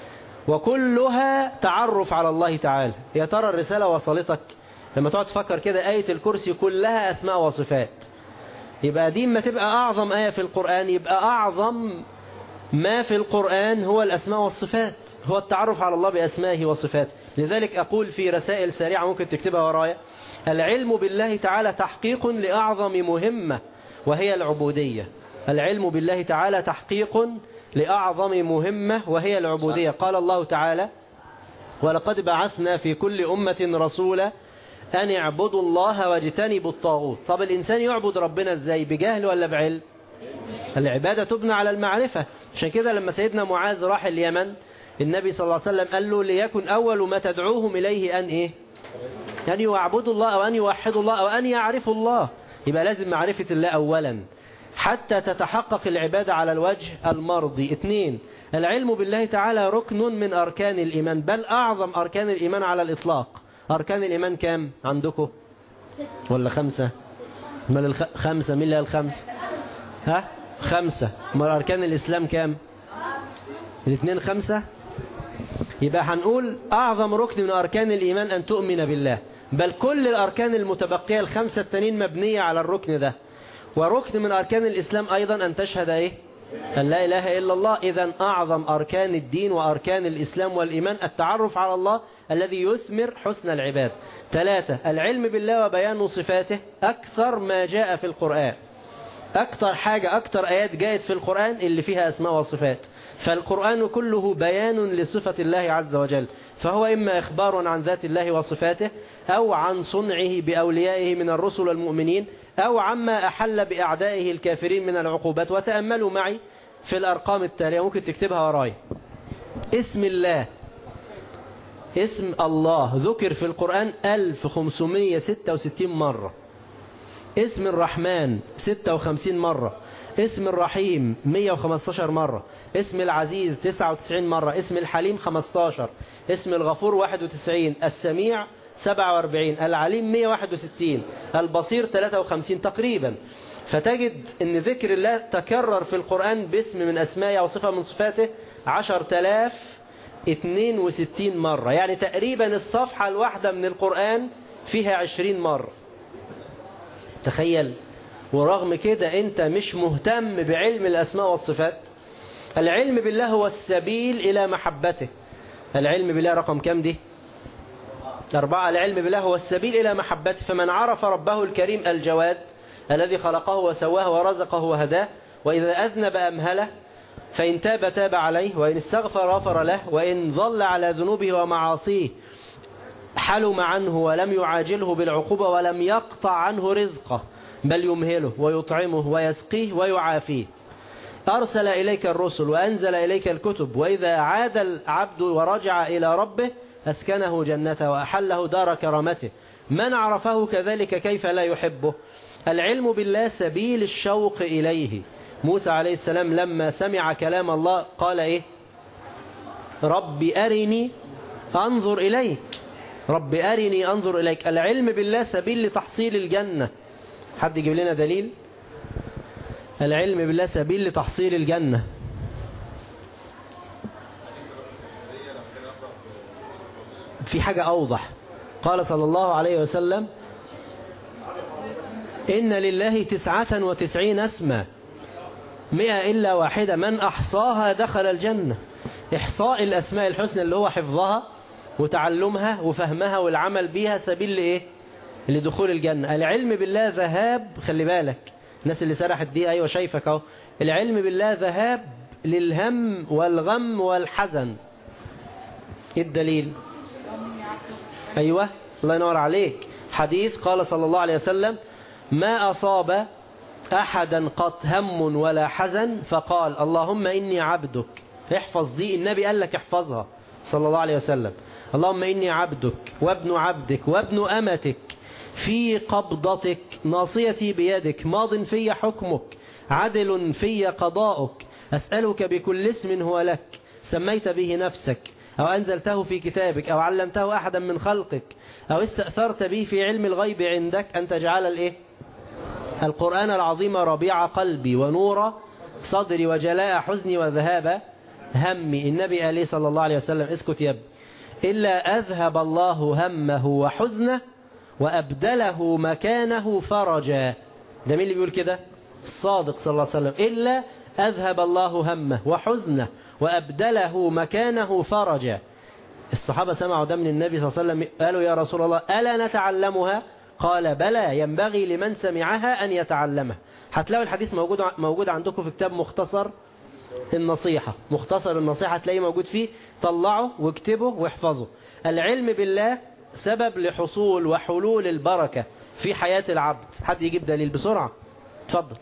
[SPEAKER 2] وكلها تعرف على الله تعالى يا ترى الرسالة وصلتك لما تقعد تفكر كده آية الكرسي كلها أسماء وصفات يبقى دي ما تبقى أعظم آية في القرآن يبقى أعظم ما في القرآن هو الأسماء والصفات هو التعرف على الله بأسمائه وصفاته لذلك أقول في رسائل سريعة ممكن تكتبها ورايا العلم بالله تعالى تحقيق لأعظم مهمة وهي العبودية العلم بالله تعالى تحقيق لأعظم مهمة وهي العبودية قال الله تعالى ولقد بعثنا في كل أمة رسولا أن اعبدوا الله واجتنبوا الطاغوت طب الإنسان يعبد ربنا إزاي بجهل ولا بعلم العبادة تبنى على المعرفة عشان كده لما سيدنا معاذ راح اليمن النبي صلى الله عليه وسلم قال له ليكن أول ما تدعوهم إليه أن إيه أن يعبدوا الله أو أن يوحدوا الله أو أن يعرفوا الله يبقى لازم معرفة الله أولا حتى تتحقق العبادة على الوجه المرضي اثنين العلم بالله تعالى ركن من أركان الإيمان بل أعظم أركان الإيمان على الإطلاق أركان الإيمان كام عندكم ولا خمسة مال الخ... خمسة مين اللي قال خمسة ها خمسة مال أركان الإسلام كام الاثنين خمسة يبقى هنقول أعظم ركن من أركان الإيمان أن تؤمن بالله بل كل الأركان المتبقية الخمسة التانيين مبنية على الركن ده وركن من أركان الإسلام أيضا أن تشهد إيه أن لا إله إلا الله إذا أعظم أركان الدين وأركان الإسلام والإيمان التعرف على الله الذي يثمر حسن العباد ثلاثة العلم بالله وبيان صفاته أكثر ما جاء في القرآن أكثر حاجة أكثر آيات جاءت في القرآن اللي فيها أسماء وصفات فالقرآن كله بيان لصفة الله عز وجل فهو إما إخبار عن ذات الله وصفاته أو عن صنعه بأوليائه من الرسل والمؤمنين أو عما أحل بأعدائه الكافرين من العقوبات وتأملوا معي في الأرقام التالية ممكن تكتبها وراي اسم الله اسم الله ذكر في القرآن 1566 مرة اسم الرحمن 56 مرة اسم الرحيم 115 مرة اسم العزيز 99 مرة اسم الحليم 15 اسم الغفور 91 السميع 47 العليم 161 البصير 53 تقريبا فتجد ان ذكر الله تكرر في القرآن باسم من أسمائه أو صفة من صفاته 10062 مرة يعني تقريبا الصفحة الواحدة من القرآن فيها 20 مرة تخيل ورغم كده انت مش مهتم بعلم الأسماء والصفات العلم بالله هو السبيل إلى محبته العلم بالله رقم كم دي أربعة العلم بالله هو السبيل إلى محبته فمن عرف ربه الكريم الجواد الذي خلقه وسواه ورزقه وهداه وإذا أذنب أمهله فإن تاب تاب عليه وإن استغفر غفر له وإن ظل على ذنوبه ومعاصيه حلم عنه ولم يعاجله بالعقوبة ولم يقطع عنه رزقه بل يمهله ويطعمه ويسقيه ويعافيه أرسل إليك الرسل وأنزل إليك الكتب وإذا عاد العبد ورجع إلى ربه أسكنه جنته وأحله دار كرامته من عرفه كذلك كيف لا يحبه العلم بالله سبيل الشوق إليه موسى عليه السلام لما سمع كلام الله قال إيه رب أرني أنظر إليك رب أرني أنظر إليك العلم بالله سبيل لتحصيل الجنة حد يجيب لنا دليل العلم بالله سبيل لتحصيل الجنة في حاجة أوضح قال صلى الله عليه وسلم إن لله تسعة وتسعين اسما مئة إلا واحدة من أحصاها دخل الجنة إحصاء الأسماء الحسنى اللي هو حفظها وتعلمها وفهمها والعمل بيها سبيل لإيه لدخول الجنة العلم بالله ذهاب خلي بالك الناس اللي سرحت دي أيوة شايفك اهو العلم بالله ذهاب للهم والغم والحزن ايه الدليل أيوة الله ينور عليك حديث قال صلى الله عليه وسلم ما أصاب أحدا قط هم ولا حزن فقال اللهم إني عبدك احفظ دي النبي قال لك احفظها صلى الله عليه وسلم اللهم إني عبدك وابن عبدك وابن أمتك في قبضتك ناصيتي بيدك ماض في حكمك عدل في قضاؤك أسألك بكل اسم هو لك سميت به نفسك أو أنزلته في كتابك أو علمته أحدا من خلقك أو استأثرت به في علم الغيب عندك أن تجعل الإيه؟ القرآن العظيم ربيع قلبي ونور صدري وجلاء حزني وذهاب همي النبي عليه صلى الله عليه وسلم اسكت يا ابني إلا أذهب الله همه وحزنه وأبدله مكانه فرجا ده مين اللي بيقول كده الصادق صلى الله عليه وسلم إلا أذهب الله همه وحزنه وأبدله مكانه فرجا الصحابة سمعوا ده من النبي صلى الله عليه وسلم قالوا يا رسول الله ألا نتعلمها قال بلى ينبغي لمن سمعها أن يتعلمها هتلاقوا الحديث موجود موجود عندكم في كتاب مختصر النصيحة مختصر النصيحة هتلاقيه موجود فيه طلعه واكتبه واحفظه العلم بالله سبب لحصول وحلول البركة في حياة العبد حد يجيب دليل بسرعة تفضل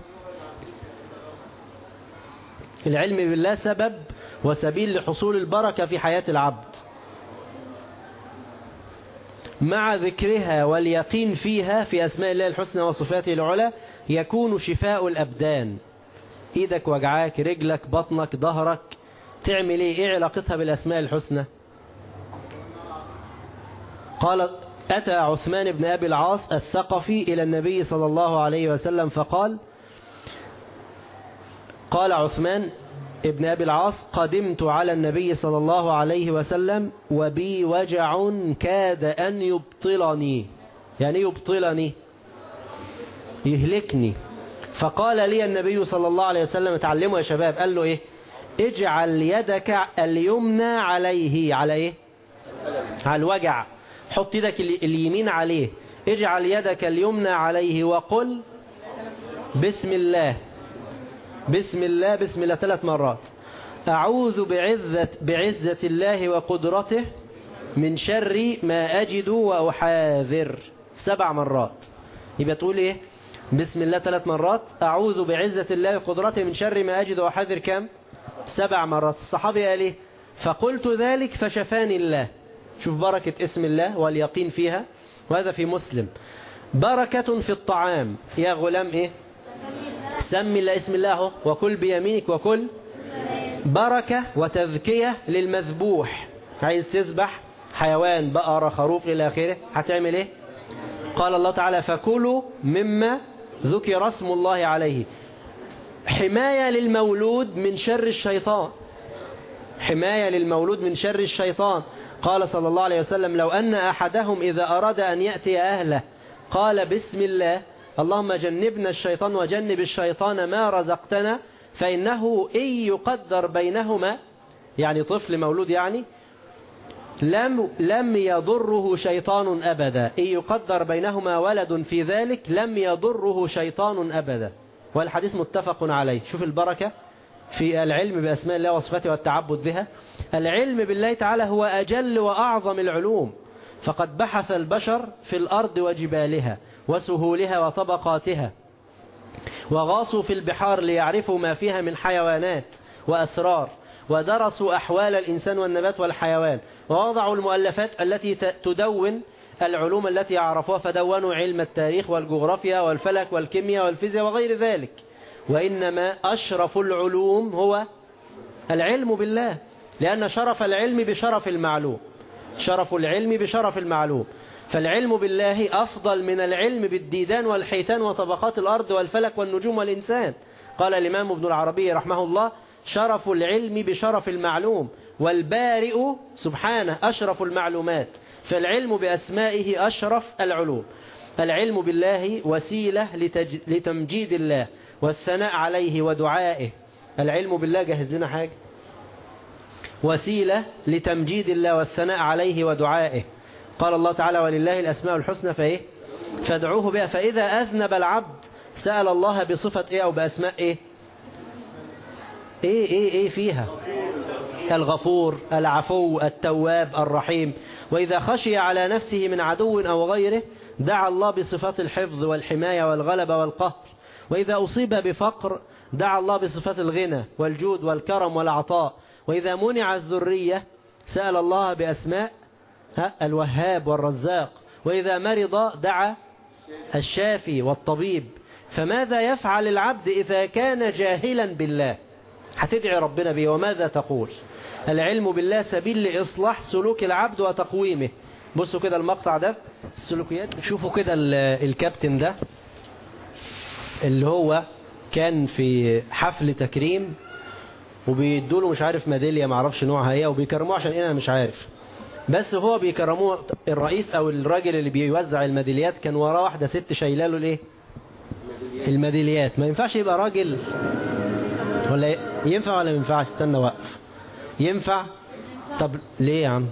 [SPEAKER 2] العلم بالله سبب وسبيل لحصول البركة في حياة العبد مع ذكرها واليقين فيها في أسماء الله الحسنى وصفاته العلى يكون شفاء الأبدان إيدك وجعاك رجلك بطنك ظهرك تعمل إيه إيه علاقتها بالأسماء الحسنى قال أتى عثمان بن أبي العاص الثقفي إلى النبي صلى الله عليه وسلم فقال قال عثمان ابن أبي العاص قدمت على النبي صلى الله عليه وسلم وبي وجع كاد أن يبطلني يعني يبطلني يهلكني فقال لي النبي صلى الله عليه وسلم اتعلموا يا شباب قال له ايه اجعل يدك اليمنى عليه على ايه على الوجع حط يدك اليمين عليه اجعل يدك اليمنى عليه وقل بسم الله بسم الله بسم الله ثلاث مرات أعوذ بعزة, بعزة الله وقدرته من شر ما أجد وأحاذر سبع مرات يبقى تقول إيه بسم الله ثلاث مرات أعوذ بعزة الله وقدرته من شر ما أجد وأحاذر كم سبع مرات الصحابي قال إيه فقلت ذلك فشفاني الله شوف بركة اسم الله واليقين فيها وهذا في مسلم بركة في الطعام يا غلام إيه سمي الله اسم الله وكل بيمينك وكل بركة وتذكية للمذبوح عايز تذبح حيوان بقرة خروف إلى آخره هتعمل إيه قال الله تعالى فكلوا مما ذكر اسم الله عليه حماية للمولود من شر الشيطان حماية للمولود من شر الشيطان قال صلى الله عليه وسلم لو أن أحدهم إذا أراد أن يأتي أهله قال بسم الله اللهم جنبنا الشيطان وجنب الشيطان ما رزقتنا فإنه إن يقدر بينهما يعني طفل مولود يعني لم لم يضره شيطان أبدا إن يقدر بينهما ولد في ذلك لم يضره شيطان أبدا والحديث متفق عليه شوف البركة في العلم بأسماء الله وصفاته والتعبد بها العلم بالله تعالى هو أجل وأعظم العلوم فقد بحث البشر في الأرض وجبالها وسهولها وطبقاتها وغاصوا في البحار ليعرفوا ما فيها من حيوانات وأسرار ودرسوا أحوال الإنسان والنبات والحيوان ووضعوا المؤلفات التي تدون العلوم التي عرفوها فدونوا علم التاريخ والجغرافيا والفلك والكيمياء والفيزياء وغير ذلك وإنما أشرف العلوم هو العلم بالله لأن شرف العلم بشرف المعلوم شرف العلم بشرف المعلوم فالعلم بالله أفضل من العلم بالديدان والحيتان وطبقات الأرض والفلك والنجوم والإنسان قال الإمام ابن العربي رحمه الله شرف العلم بشرف المعلوم والبارئ سبحانه أشرف المعلومات فالعلم بأسمائه أشرف العلوم العلم بالله وسيلة لتج... لتمجيد الله والثناء عليه ودعائه العلم بالله جهز لنا حاجة وسيلة لتمجيد الله والثناء عليه ودعائه قال الله تعالى ولله الأسماء الحسنى فإيه فادعوه بها فإذا أذنب العبد سأل الله بصفة إيه أو بأسماء إيه إيه إيه إيه فيها الغفور العفو التواب الرحيم وإذا خشي على نفسه من عدو أو غيره دعا الله بصفات الحفظ والحماية والغلبة والقهر وإذا أصيب بفقر دعا الله بصفات الغنى والجود والكرم والعطاء وإذا منع الذرية سأل الله بأسماء الوهاب والرزاق وإذا مرض دعا الشافي والطبيب فماذا يفعل العبد إذا كان جاهلا بالله هتدعي ربنا به وماذا تقول العلم بالله سبيل لإصلاح سلوك العبد وتقويمه بصوا كده المقطع ده السلوكيات شوفوا كده الكابتن ده اللي هو كان في حفل تكريم وبيدوا له مش عارف ميداليه ما اعرفش نوعها ايه وبيكرموه عشان انا مش عارف بس هو بيكرموه الرئيس او الراجل اللي بيوزع الميداليات كان وراه واحده ست شايله له الايه الميداليات ما ينفعش يبقى راجل ولا ينفع ولا ما ينفعش استنى وقف ينفع طب ليه يا عم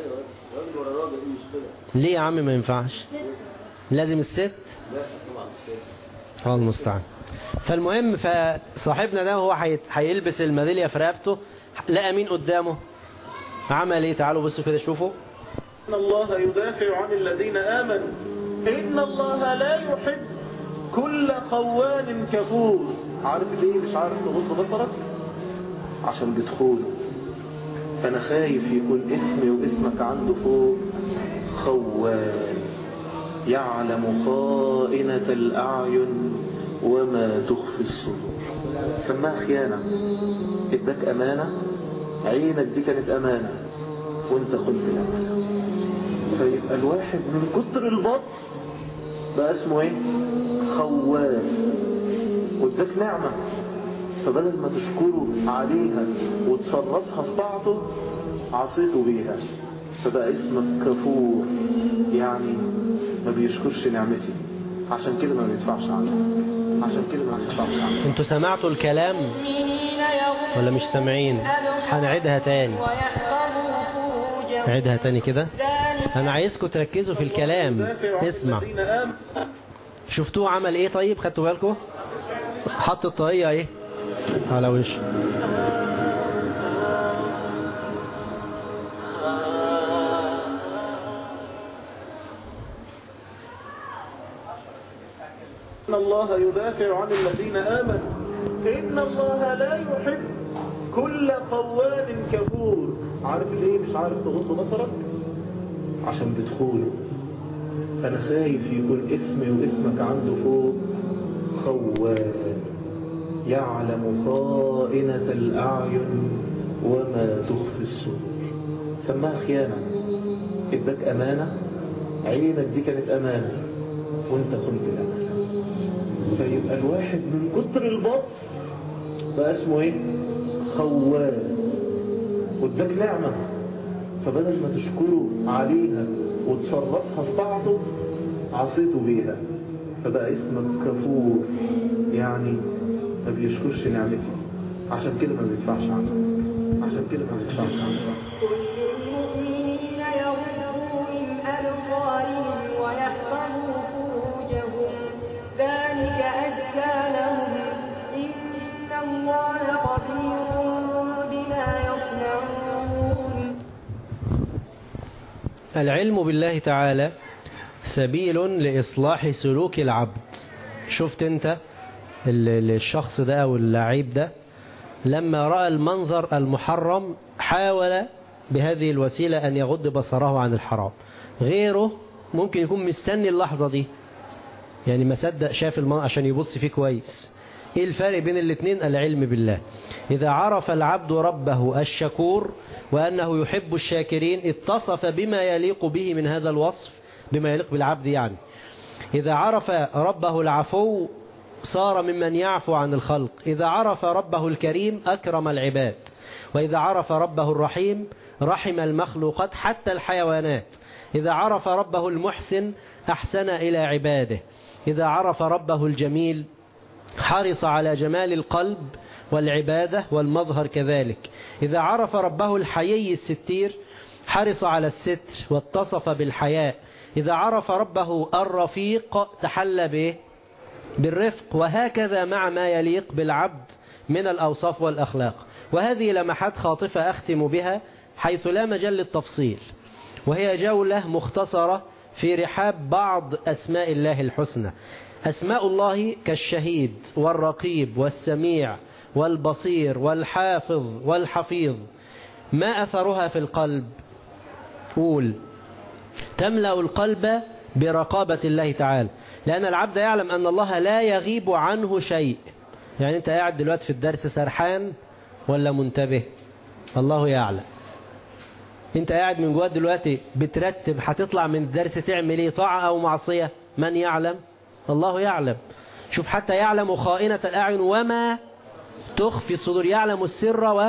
[SPEAKER 2] ليه يا عم ما ينفعش لازم الست الله المستعان فالمهم فصاحبنا ده هو هيلبس الميداليه في رقبته لقى مين قدامه عمل ايه تعالوا بصوا كده شوفوا
[SPEAKER 3] إن الله يدافع عن الذين آمنوا إن الله لا يحب كل خوان كفور عارف ليه مش عارف تغض بصرك عشان بتخونه فأنا خايف يكون اسمي واسمك عنده فوق خوان يعلم خائنة الأعين وما تخفي الصدور سماها خيانة اداك أمانة عينك دي كانت أمانة وانت خدت الأمانة فيبقى الواحد من كتر البطس بقى اسمه ايه خوان واداك نعمة فبدل ما تشكره عليها وتصرفها في طاعته عصيته بيها فبقى اسمك كفور يعني ما بيشكرش نعمتي عشان كده ما بيدفعش عنها عشان كده ما بيدفعش عنها
[SPEAKER 2] انتوا سمعتوا الكلام ولا مش سامعين هنعيدها تاني عيدها تاني كده انا عايزكم تركزوا في الكلام اسمع
[SPEAKER 3] الذين آمنوا
[SPEAKER 2] شفتوه عمل ايه طيب خدتوا بالكم حط الطاقية ايه على وش
[SPEAKER 3] إن الله يدافع عن الذين آمنوا إن الله لا يحب كل خوان كفور عارف ليه مش عارف تغض بصرك عشان بتخونه أنا خايف يكون اسمي واسمك عنده فوق خوان يعلم خائنة الأعين وما تخفي الصدور سماها خيانة اداك أمانة عينك دي كانت أمانة وانت خنت الأمانة فيبقى الواحد من كتر البطس بقى اسمه ايه خوان واداك نعمة فبدل ما تشكره عليها وتصرفها في طاعته عصيته بيها فبقى اسمك كفور يعني ما بيشكرش نعمتي عشان كده ما بيدفعش عنها عشان كده ما بيدفعش عنها
[SPEAKER 4] كل المؤمنين يغضوا من أبصارهم ويحفظوا فروجهم ذلك أزكى لهم إن الله خبير بما يصنعون
[SPEAKER 2] العلم بالله تعالى سبيل لإصلاح سلوك العبد شفت انت ال- ال- الشخص ده أو اللعيب ده لما رأى المنظر المحرم حاول بهذه الوسيلة أن يغض بصره عن الحرام غيره ممكن يكون مستني اللحظة دي يعني ما صدق شاف المنظر عشان يبص فيه كويس ايه الفرق بين الاثنين العلم بالله اذا عرف العبد ربه الشكور وانه يحب الشاكرين اتصف بما يليق به من هذا الوصف بما يليق بالعبد يعني اذا عرف ربه العفو صار ممن يعفو عن الخلق اذا عرف ربه الكريم اكرم العباد واذا عرف ربه الرحيم رحم المخلوقات حتى الحيوانات إذا عرف ربه المحسن أحسن إلى عباده إذا عرف ربه الجميل حرص على جمال القلب والعبادة والمظهر كذلك إذا عرف ربه الحيي الستير حرص على الستر واتصف بالحياء إذا عرف ربه الرفيق تحلى به بالرفق وهكذا مع ما يليق بالعبد من الأوصاف والأخلاق وهذه لمحات خاطفة أختم بها حيث لا مجال للتفصيل وهي جولة مختصرة في رحاب بعض أسماء الله الحسنى أسماء الله كالشهيد والرقيب والسميع والبصير والحافظ والحفيظ ما أثرها في القلب قول تملأ القلب برقابة الله تعالى لأن العبد يعلم أن الله لا يغيب عنه شيء يعني أنت قاعد دلوقتي في الدرس سرحان ولا منتبه الله يعلم انت قاعد من جوه دلوقتي بترتب هتطلع من الدرس تعمل ايه طاعة او معصية من يعلم الله يعلم شوف حتى يعلم خائنة الأعين وما تخفي الصدور يعلم السر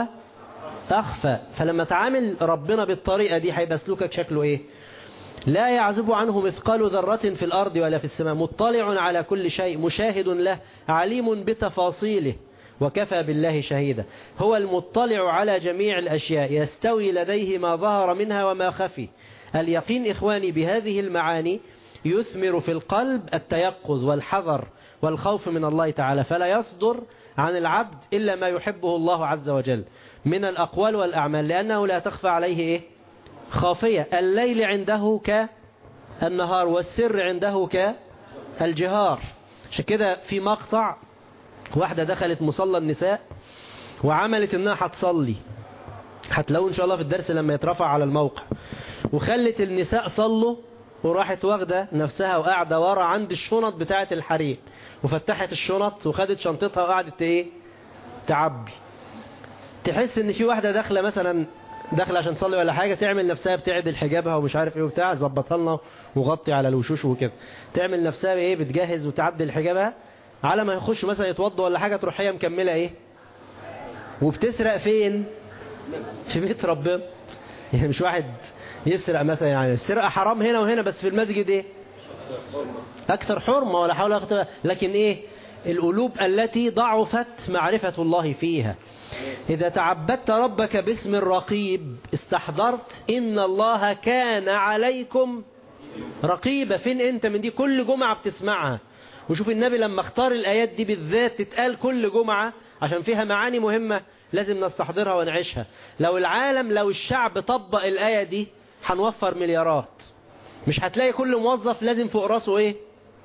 [SPEAKER 2] وأخفى فلما تعامل ربنا بالطريقة دي هيبقى سلوكك شكله ايه لا يعزب عنه مثقال ذرة في الأرض ولا في السماء مطلع على كل شيء مشاهد له عليم بتفاصيله وكفى بالله شهيدا هو المطلع على جميع الأشياء يستوي لديه ما ظهر منها وما خفي اليقين إخواني بهذه المعاني يثمر في القلب التيقظ والحذر والخوف من الله تعالى فلا يصدر عن العبد إلا ما يحبه الله عز وجل من الأقوال والأعمال لأنه لا تخفى عليه إيه؟ خافية الليل عنده كالنهار والسر عنده كالجهار عشان كده في مقطع واحدة دخلت مصلى النساء وعملت انها هتصلي هتلاقوه ان شاء الله في الدرس لما يترفع على الموقع وخلت النساء صلوا وراحت واخده نفسها وقاعده ورا عند الشنط بتاعه الحرير وفتحت الشنط وخدت شنطتها وقعدت ايه تعبي تحس ان في واحده داخله مثلا داخله عشان تصلي ولا حاجه تعمل نفسها بتعدل حجابها ومش عارف ايه وبتاع ظبطها لنا وغطي على الوشوش وكده تعمل نفسها ايه بتجهز وتعدل حجابها على ما يخش مثلا يتوضوا ولا حاجه تروح هي مكمله ايه وبتسرق فين في بيت ربنا يعني مش واحد يسرق مثلا يعني السرقه حرام هنا وهنا بس في المسجد ايه اكثر حرمه ولا حول ولا قوه لكن ايه القلوب التي ضعفت معرفه الله فيها إذا تعبدت ربك باسم الرقيب استحضرت إن الله كان عليكم رقيبة فين أنت من دي كل جمعة بتسمعها وشوف النبي لما اختار الآيات دي بالذات تتقال كل جمعة عشان فيها معاني مهمة لازم نستحضرها ونعيشها لو العالم لو الشعب طبق الآية دي هنوفر مليارات مش هتلاقي كل موظف لازم فوق راسه ايه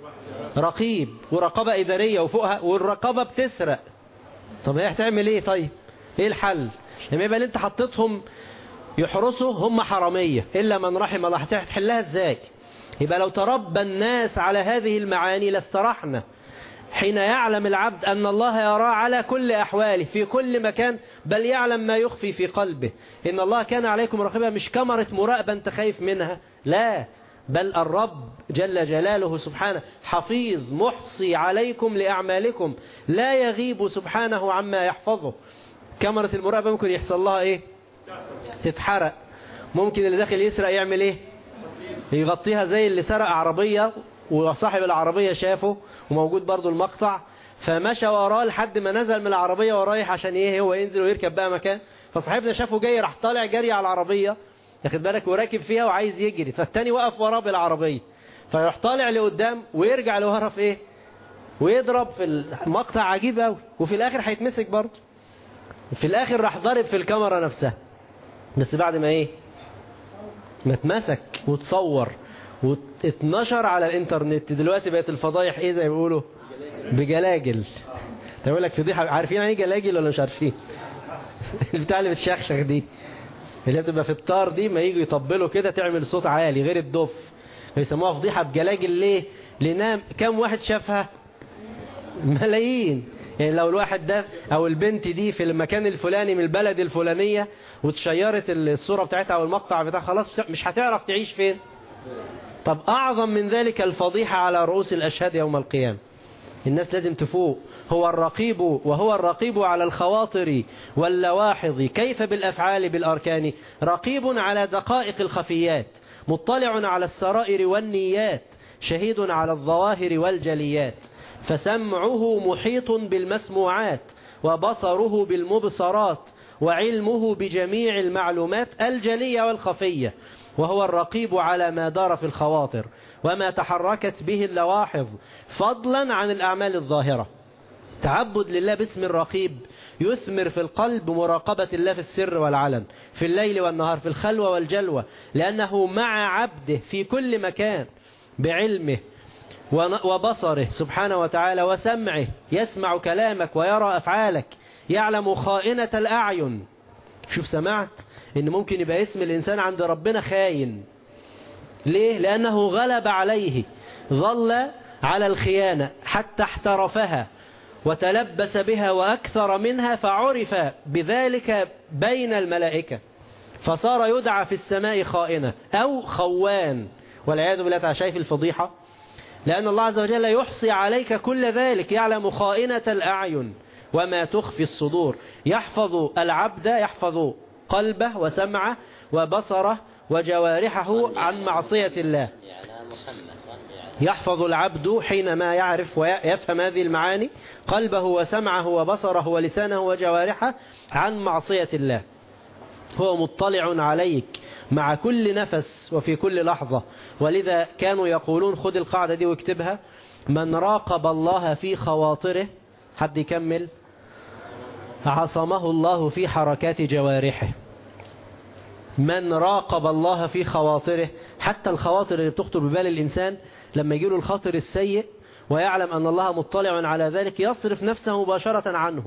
[SPEAKER 2] رقيب ورقابة إدارية وفوقها والرقابة بتسرق طب هي هتعمل ايه طيب ايه الحل لما يبقى اللي انت حطيتهم يحرسوا هم حرامية الا من رحم الله هتحلها ازاي يبقى لو تربى الناس على هذه المعاني لاسترحنا حين يعلم العبد أن الله يرى على كل أحواله في كل مكان بل يعلم ما يخفي في قلبه إن الله كان عليكم رقيبا مش كمرة مراقبة أنت خايف منها لا بل الرب جل جلاله سبحانه حفيظ محصي عليكم لأعمالكم لا يغيب سبحانه عما يحفظه كاميرا المراقبة ممكن يحصل لها ايه تتحرق ممكن اللي داخل يسرق يعمل ايه يغطيها زي اللي سرق عربية وصاحب العربية شافه وموجود برضو المقطع فمشى وراه لحد ما نزل من العربية ورايح عشان ايه هو ينزل ويركب بقى مكان فصاحبنا شافه جاي راح طالع جري على العربية ياخد بالك وراكب فيها وعايز يجري فالتاني وقف وراه بالعربية فيروح طالع لقدام ويرجع لورا في ايه ويضرب في المقطع عجيب قوي وفي الاخر هيتمسك برضه في الاخر راح ضارب في الكاميرا نفسها بس بعد ما ايه ما اتمسك وتصور واتنشر على الانترنت دلوقتي بقت الفضايح ايه زي ما بيقولوا بجلاجل تقول لك فضيحه عارفين يعني ايه جلاجل ولا مش عارفين البتاع اللي بتشخشخ دي اللي هي بتبقى في الطار دي ما يجوا يطبلوا كده تعمل صوت عالي غير الدف بيسموها فضيحه بجلاجل ليه لنام كم واحد شافها ملايين يعني لو الواحد ده او البنت دي في المكان الفلاني من البلد الفلانية وتشيرت الصورة بتاعتها او المقطع بتاعها خلاص مش هتعرف تعيش فين طب اعظم من ذلك الفضيحة على رؤوس الاشهاد يوم القيامة الناس لازم تفوق هو الرقيب وهو الرقيب على الخواطر واللواحظ كيف بالأفعال بالأركان رقيب على دقائق الخفيات مطلع على السرائر والنيات شهيد على الظواهر والجليات فسمعه محيط بالمسموعات وبصره بالمبصرات وعلمه بجميع المعلومات الجلية والخفية وهو الرقيب على ما دار في الخواطر وما تحركت به اللواحظ فضلا عن الأعمال الظاهرة تعبد لله باسم الرقيب يثمر في القلب مراقبة الله في السر والعلن في الليل والنهار في الخلوة والجلوة لأنه مع عبده في كل مكان بعلمه وبصره سبحانه وتعالى وسمعه يسمع كلامك ويرى أفعالك يعلم خائنة الأعين شوف سمعت إن ممكن يبقى اسم الإنسان عند ربنا خاين ليه؟ لأنه غلب عليه ظل على الخيانة حتى احترفها وتلبس بها وأكثر منها فعرف بذلك بين الملائكة فصار يدعى في السماء خائنة أو خوان والعياذ بالله تعالى شايف الفضيحة لأن الله عز وجل يحصي عليك كل ذلك يعلم خائنة الأعين وما تخفي الصدور يحفظ العبد يحفظ قلبه وسمعه وبصره وجوارحه عن معصية الله يحفظ العبد حينما يعرف ويفهم هذه المعاني قلبه وسمعه وبصره ولسانه وجوارحه عن معصية الله هو مطلع عليك مع كل نفس وفي كل لحظة ولذا كانوا يقولون خذ القاعدة دي واكتبها من راقب الله في خواطره حد يكمل عصمه الله في حركات جوارحه من راقب الله في خواطره حتى الخواطر اللي بتخطر ببال الإنسان لما يجيله الخاطر السيء ويعلم أن الله مطلع على ذلك يصرف نفسه مباشرة عنه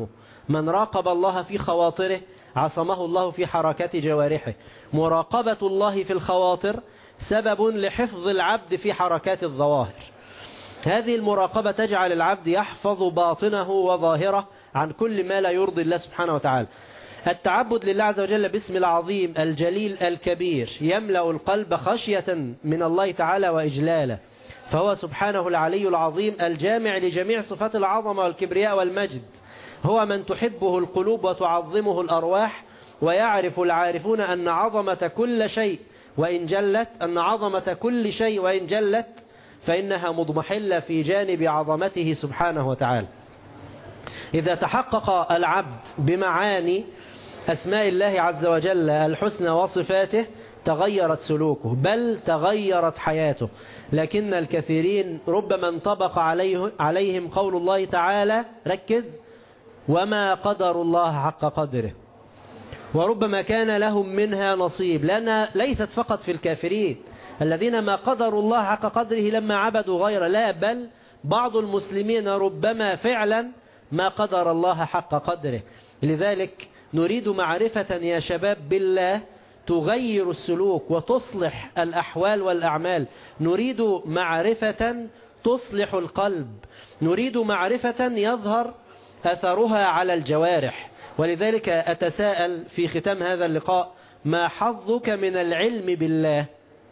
[SPEAKER 2] من راقب الله في خواطره عصمه الله في حركات جوارحه مراقبة الله في الخواطر سبب لحفظ العبد في حركات الظواهر هذه المراقبة تجعل العبد يحفظ باطنه وظاهره عن كل ما لا يرضي الله سبحانه وتعالى التعبد لله عز وجل باسم العظيم الجليل الكبير يملأ القلب خشية من الله تعالى وإجلاله فهو سبحانه العلي العظيم الجامع لجميع صفات العظمة والكبرياء والمجد هو من تحبه القلوب وتعظمه الأرواح ويعرف العارفون أن عظمة كل شيء وإن جلت أن عظمة كل شيء وإن جلت فإنها مضمحلة في جانب عظمته سبحانه وتعالى إذا تحقق العبد بمعاني أسماء الله عز وجل الحسنى وصفاته تغيرت سلوكه بل تغيرت حياته لكن الكثيرين ربما انطبق عليه عليهم قول الله تعالى ركز وما قدر الله حق قدره وربما كان لهم منها نصيب لأن ليست فقط في الكافرين الذين ما قدروا الله حق قدره لما عبدوا غير لا بل بعض المسلمين ربما فعلا ما قدر الله حق قدره لذلك نريد معرفة يا شباب بالله تغير السلوك وتصلح الأحوال والأعمال نريد معرفة تصلح القلب نريد معرفة يظهر أثرها على الجوارح ولذلك أتساءل في ختام هذا اللقاء ما حظك من العلم بالله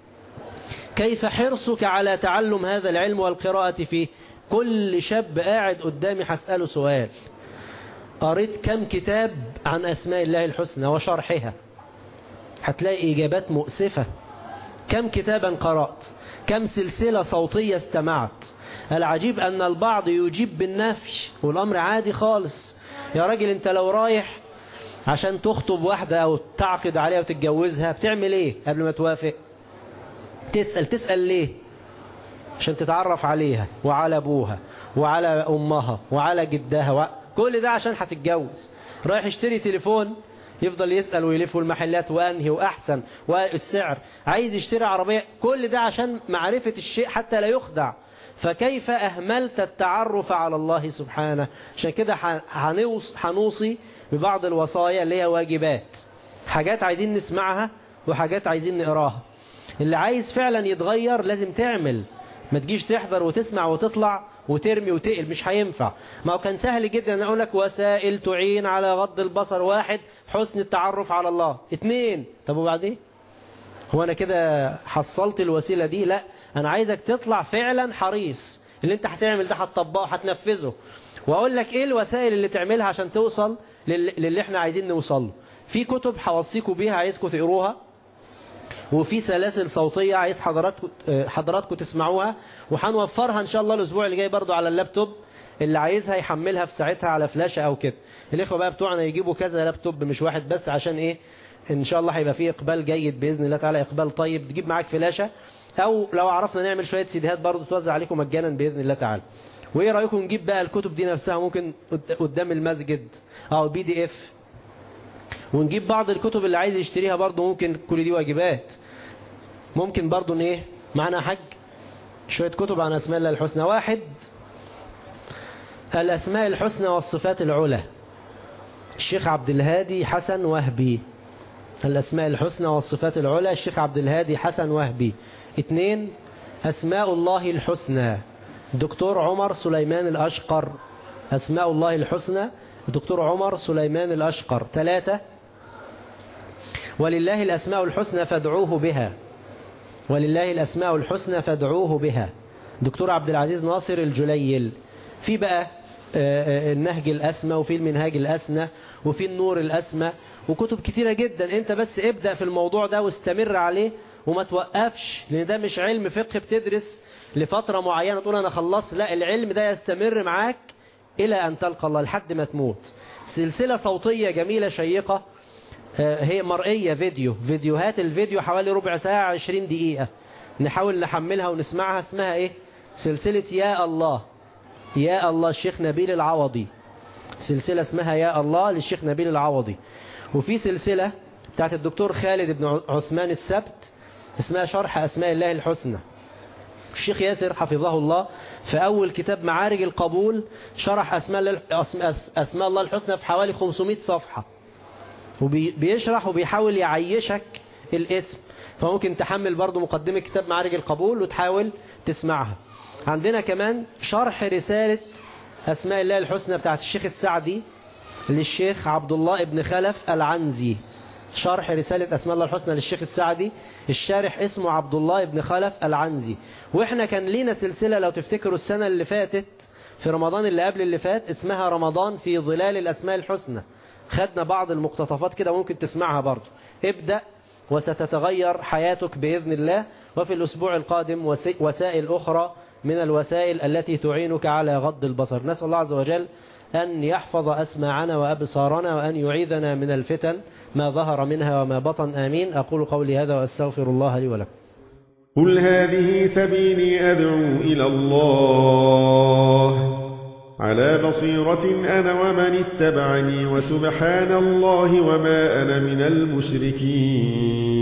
[SPEAKER 2] كيف حرصك على تعلم هذا العلم والقراءة فيه كل شاب قاعد قدامي هسأله سؤال قريت كم كتاب عن أسماء الله الحسنى وشرحها هتلاقي إجابات مؤسفة كم كتابا قرأت كم سلسلة صوتية استمعت العجيب أن البعض يجيب بالنفي والأمر عادي خالص يا راجل انت لو رايح عشان تخطب واحدة أو تعقد عليها وتتجوزها بتعمل ايه قبل ما توافق تسأل تسأل ليه عشان تتعرف عليها وعلى أبوها وعلى أمها وعلى جدها و... كل ده عشان هتتجوز رايح يشتري تليفون يفضل يسأل ويلف المحلات وأنهي وأحسن والسعر عايز يشتري عربية كل ده عشان معرفة الشيء حتى لا يخدع فكيف أهملت التعرف على الله سبحانه عشان كده هنوصي ببعض الوصايا اللي هي واجبات حاجات عايزين نسمعها وحاجات عايزين نقراها اللي عايز فعلا يتغير لازم تعمل ما تجيش تحضر وتسمع وتطلع وترمي وتقل مش هينفع ما هو كان سهل جدا ان اقول لك وسائل تعين على غض البصر واحد حسن التعرف على الله اتنين طب وبعدين هو انا كده حصلت الوسيلة دي لا انا عايزك تطلع فعلا حريص اللي انت هتعمل ده هتطبقه هتنفذه واقول لك ايه الوسائل اللي تعملها عشان توصل للي احنا عايزين نوصل في كتب هوصيكم بيها عايزكم تقروها وفي سلاسل صوتية عايز حضراتكم حضراتكم تسمعوها وهنوفرها ان شاء الله الاسبوع اللي جاي برضو على اللابتوب اللي عايزها يحملها في ساعتها على فلاشة او كده الاخوه بقى بتوعنا يجيبوا كذا لابتوب مش واحد بس عشان ايه ان شاء الله هيبقى فيه اقبال جيد باذن الله تعالى اقبال طيب تجيب معاك فلاشة او لو عرفنا نعمل شوية سيديهات برضو توزع عليكم مجانا باذن الله تعالى وايه رايكم نجيب بقى الكتب دي نفسها ممكن قدام المسجد او بي دي اف ونجيب بعض الكتب اللي عايز يشتريها برضو ممكن كل دي واجبات ممكن برضو ايه معنا حج شوية كتب عن أسماء الله الحسنى واحد الأسماء الحسنى والصفات العلى الشيخ عبد الهادي حسن وهبي الأسماء الحسنى والصفات العلى الشيخ عبد الهادي حسن وهبي اثنين أسماء الله الحسنى دكتور عمر سليمان الأشقر أسماء الله الحسنى دكتور عمر سليمان الأشقر ثلاثة ولله الأسماء الحسنى فادعوه بها ولله الأسماء الحسنى فادعوه بها دكتور عبد العزيز ناصر الجليل في بقى النهج الأسمى وفي المنهاج الأسنى وفي النور الأسمى وكتب كتيرة جدا انت بس ابدأ في الموضوع ده واستمر عليه وما توقفش لان ده مش علم فقه بتدرس لفترة معينة تقول انا خلصت لا العلم ده يستمر معاك الى ان تلقى الله لحد ما تموت سلسلة صوتية جميلة شيقة هي مرئية فيديو فيديوهات الفيديو حوالي ربع ساعة عشرين دقيقة نحاول نحملها ونسمعها اسمها ايه سلسلة يا الله يا الله الشيخ نبيل العوضي سلسلة اسمها يا الله للشيخ نبيل العوضي وفي سلسلة بتاعت الدكتور خالد بن عثمان السبت اسمها شرح أسماء الله الحسنى الشيخ ياسر حفظه الله في أول كتاب معارج القبول شرح أسماء, الله- أسماء, أسماء الله الحسنى في حوالي 500 صفحة وبيشرح وبيحاول يعيشك الاسم فممكن تحمل برضو مقدمة كتاب معارج القبول وتحاول تسمعها عندنا كمان شرح رسالة أسماء الله الحسنى بتاعت الشيخ السعدي للشيخ عبد الله ابن خلف العنزي شرح رسالة أسماء الله الحسنى للشيخ السعدي الشارح اسمه عبد الله ابن خلف العنزي وإحنا كان لينا سلسلة لو تفتكروا السنة اللي فاتت في رمضان اللي قبل اللي فات اسمها رمضان في ظلال الأسماء الحسنى خدنا بعض المقتطفات كده ممكن تسمعها برضو ابدأ وستتغير حياتك بإذن الله وفي الأسبوع القادم وسي- وسائل أخرى من الوسائل التي تعينك على غض البصر نسأل الله عز وجل أن يحفظ أسماعنا وأبصارنا وأن يعيذنا من الفتن ما ظهر منها وما بطن آمين أقول قولي هذا وأستغفر الله لي ولكم
[SPEAKER 5] قل هذه سبيلي أدعو إلى الله على بصيرة أنا ومن اتبعني وسبحان الله وما أنا من المشركين